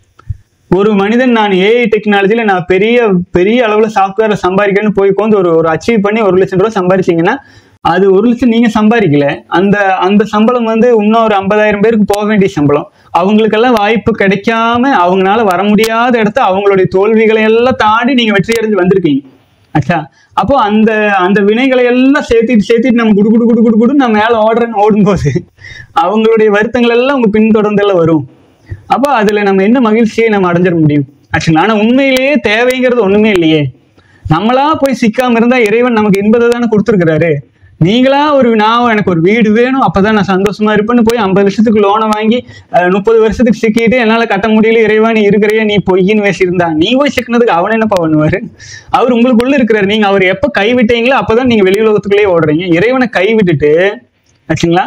ஒரு மனிதன் நான் ஏஐ டெக்னாலஜில நான் பெரிய பெரிய அளவுல சாஃப்ட்வேர்ல சம்பாதிக்கிறேன்னு போய் உட்காந்து ஒரு ஒரு அச்சீவ் பண்ணி ஒரு லட்சம் ரூபாய் சம்பாதிச்சீங்கன்னா அது ஒரு லட்சம் நீங்க சம்பாதிக்கல அந்த அந்த சம்பளம் வந்து இன்னும் ஒரு ஐம்பதாயிரம் பேருக்கு போக வேண்டிய சம்பளம் அவங்களுக்கெல்லாம் வாய்ப்பு கிடைக்காம அவங்களால வர முடியாத இடத்த அவங்களுடைய தோல்விகளை எல்லாம் தாண்டி நீங்க வெற்றி அடைஞ்சு வந்திருக்கீங்க ஆச்சா அப்போ அந்த அந்த வினைகளை எல்லாம் சேர்த்திட்டு சேர்த்திட்டு நம்ம குடு குடு குடு குடு குடு நம்ம மேல ஓடுறேன்னு ஓடும்போது அவங்களுடைய வருத்தங்கள் எல்லாம் உங்க பின்தொடர்ந்தெல்லாம் வரும் அப்போ அதுல நம்ம என்ன மகிழ்ச்சியை நம்ம அடைஞ்சிட முடியும் ஆக்சுவலா ஆனா உண்மையிலேயே தேவைங்கிறது ஒண்ணுமே இல்லையே நம்மளா போய் சிக்காம இருந்தா இறைவன் நமக்கு இன்பத்தை தானே கொடுத்துருக்கிறாரு நீங்களா ஒரு நான் எனக்கு ஒரு வீடு வேணும் அப்பதான் நான் சந்தோஷமா இருப்பேன்னு போய் ஐம்பது லட்சத்துக்கு லோனை வாங்கி அஹ், முப்பது வருஷத்துக்கு சிக்கிட்டு என்னால கட்ட முடியல இறைவா நீ இருக்கிறையா நீ பொய்ன்னு பேசியிருந்தா நீ போய் சிக்கினதுக்கு அவன் என்னப்பா பண்ணுவாரு அவர் உங்களுக்குள்ள இருக்கிறாரு நீங்க அவர் எப்ப கைவிட்டீங்களோ அப்பதான் நீங்க வெளி உலகத்துக்குள்ளேயே ஓடுறீங்க இறைவனை கைவிட்டுட்டு ஆச்சுங்களா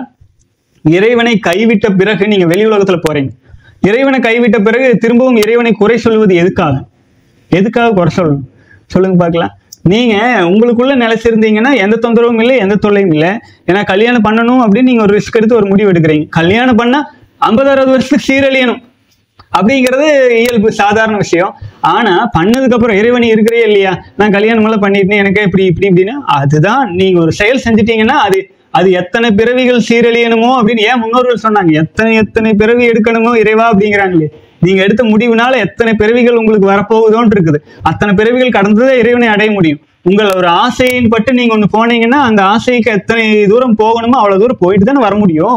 இறைவனை கைவிட்ட பிறகு நீங்க வெளி உலகத்துல போறீங்க இறைவனை கைவிட்ட பிறகு திரும்பவும் இறைவனை குறை சொல்வது எதுக்காக எதுக்காக குறை சொல்லணும் சொல்லுங்க பார்க்கலாம் நீங்க உங்களுக்குள்ள நிலைச்சிருந்தீங்கன்னா எந்த தொந்தரவும் இல்லை எந்த தொல்லையும் இல்லை ஏன்னா கல்யாணம் பண்ணணும் அப்படின்னு நீங்க ஒரு ரிஸ்க் எடுத்து ஒரு முடிவு எடுக்கிறீங்க கல்யாணம் பண்ணா ஐம்பதாயிரம் வருஷத்துக்கு சீரழியணும் அப்படிங்கிறது இயல்பு சாதாரண விஷயம் ஆனா பண்ணதுக்கு அப்புறம் இறைவன் இருக்கிறே இல்லையா நான் கல்யாணம் எல்லாம் பண்ணிட்டேன் எனக்கு இப்படி இப்படி இப்படின்னு அதுதான் நீங்க ஒரு செயல் செஞ்சிட்டீங்கன்னா அது அது எத்தனை பிறவிகள் சீரழியணுமோ அப்படின்னு ஏன் முன்னோர்கள் சொன்னாங்க எத்தனை எத்தனை பிறவி எடுக்கணுமோ இறைவா அப்படிங்கிறாங்களே நீங்க எடுத்த முடிவுனால எத்தனை பிறவிகள் உங்களுக்கு வரப்போகுதோன்னு இருக்குது அத்தனை பிறவிகள் கடந்துதான் இறைவனை அடைய முடியும் உங்கள் ஒரு ஆசையின் பட்டு நீங்க ஒண்ணு போனீங்கன்னா அந்த ஆசைக்கு எத்தனை தூரம் போகணுமோ அவ்வளவு தூரம் போயிட்டு தானே வர முடியும்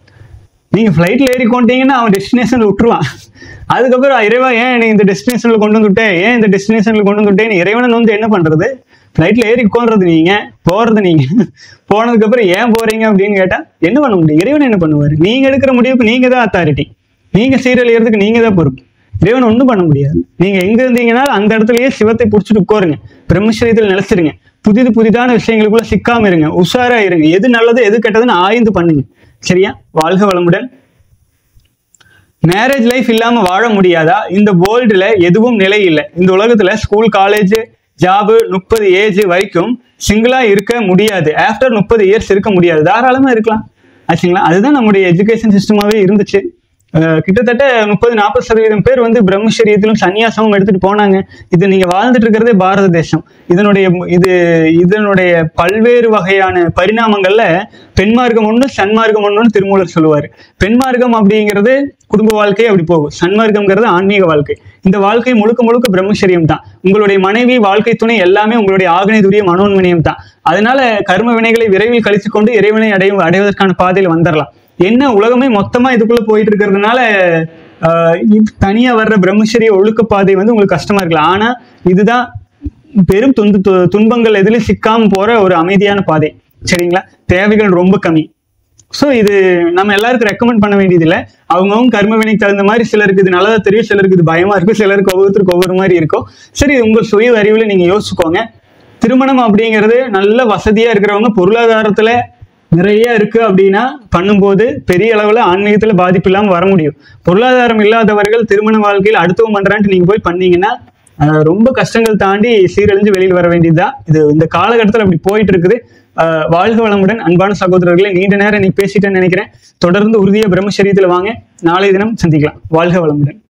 நீங்க ஃப்ளைட்ல ஏறி கொண்டீங்கன்னா அவன் டெஸ்டினேஷன்ல விட்டுருவான் அதுக்கப்புறம் இறைவா ஏன் என்னை இந்த டெஸ்டினேஷன்ல கொண்டு வந்துட்டேன் ஏன் இந்த டெஸ்டினேஷன்ல கொண்டு வந்துட்டேன்னு இறைவனை வந்து என்ன பண்றது ஃப்ளைட்ல ஏறி உட்கார்றது நீங்க போறது நீங்க போனதுக்கு அப்புறம் ஏன் போறீங்க அப்படின்னு கேட்டா என்ன பண்ண முடியும் இறைவன் என்ன பண்ணுவாரு நீங்க எடுக்கிற முடிவுக்கு நீங்க தான் அத்தாரிட்டி நீங்க சீரழியறதுக்கு நீங்க தான் பொறுப்பு இறைவன் ஒன்றும் பண்ண முடியாது நீங்க எங்க இருந்தீங்கன்னா அந்த இடத்துலயே சிவத்தை பிடிச்சிட்டு உட்காருங்க பிரம்மச்சரியத்தில் நிலைச்சிருங்க புதிது புதிதான விஷயங்களுக்குள்ள சிக்காம இருங்க உஷாரா இருங்க எது நல்லது எது கெட்டதுன்னு ஆய்ந்து பண்ணுங்க சரியா வாழ்க வளமுடன் மேரேஜ் லைஃப் இல்லாம வாழ முடியாதா இந்த வேர்ல்டுல எதுவும் நிலை இல்லை இந்த உலகத்துல ஸ்கூல் காலேஜ் ஜாபு முப்பது ஏஜ் வரைக்கும் சிங்கிளா இருக்க முடியாது ஆஃப்டர் முப்பது இயர்ஸ் இருக்க முடியாது தாராளமா இருக்கலாம் ஆச்சுங்களா அதுதான் நம்முடைய எஜுகேஷன் சிஸ்டமாவே இருந்துச்சு அஹ் கிட்டத்தட்ட முப்பது நாற்பது சதவீதம் பேர் வந்து பிரம்மச்சரியத்திலும் சன்னியாசமும் எடுத்துட்டு போனாங்க இது நீங்க வாழ்ந்துட்டு இருக்கிறதே பாரத தேசம் இதனுடைய இது இதனுடைய பல்வேறு வகையான பரிணாமங்கள்ல பெண்மார்க்கம் ஒன்று சன்மார்க்கம் ஒன்றுன்னு திருமூலர் சொல்லுவார் பெண்மார்க்கம் அப்படிங்கிறது குடும்ப வாழ்க்கை அப்படி போகும் சன்மார்க்கம்ங்கிறது ஆன்மீக வாழ்க்கை இந்த வாழ்க்கை முழுக்க முழுக்க பிரம்மச்சரியம் தான் உங்களுடைய மனைவி வாழ்க்கை துணை எல்லாமே உங்களுடைய ஆகனைதுரிய மனோன்மணியம் தான் அதனால கர்ம வினைகளை விரைவில் கழித்து கொண்டு இறைவனை அடையும் அடைவதற்கான பாதையில் வந்துடலாம் என்ன உலகமே மொத்தமா இதுக்குள்ள போயிட்டு இருக்கிறதுனால ஆஹ் இது தனியா வர்ற பிரம்மச்சரிய ஒழுக்க பாதை வந்து உங்களுக்கு கஷ்டமா இருக்கலாம் ஆனா இதுதான் பெரும் துன்ப து- துன்பங்கள் எதுலயும் சிக்காம போற ஒரு அமைதியான பாதை சரிங்களா தேவைகள் ரொம்ப கம்மி ஸோ இது நம்ம எல்லாருக்கும் ரெக்கமெண்ட் பண்ண வேண்டியதில்லை அவங்கவுங்க கர்ம வினைக்கு தகுந்த மாதிரி சிலருக்கு இது நல்லதா தெரியும் சிலருக்கு இது பயமா இருக்கும் சிலருக்கு ஒவ்வொருத்தருக்கு ஒவ்வொரு மாதிரி இருக்கும் சரி இது உங்கள் சுய அறிவில் நீங்க யோசிச்சுக்கோங்க திருமணம் அப்படிங்கிறது நல்ல வசதியா இருக்கிறவங்க பொருளாதாரத்துல நிறைய இருக்கு அப்படின்னா பண்ணும்போது பெரிய அளவுல ஆன்மீகத்துல பாதிப்பு இல்லாம வர முடியும் பொருளாதாரம் இல்லாதவர்கள் திருமண வாழ்க்கையில் அடுத்தவன் பண்றான்ட்டு நீங்க போய் பண்ணீங்கன்னா ஆஹ் ரொம்ப கஷ்டங்கள் தாண்டி சீரழிஞ்சு வெளியில் வர வேண்டியதுதான் இது இந்த காலகட்டத்தில் அப்படி போயிட்டு இருக்குது ஆஹ் வாழ்க வளமுடன் அன்பான சகோதரர்களை நீண்ட நேரம் நீ பேசிட்டேன்னு நினைக்கிறேன் தொடர்ந்து உறுதியா பிரம்மச்சரியத்தில் வாங்க நாளைய தினம் சந்திக்கலாம் வாழ்க வளமுடன்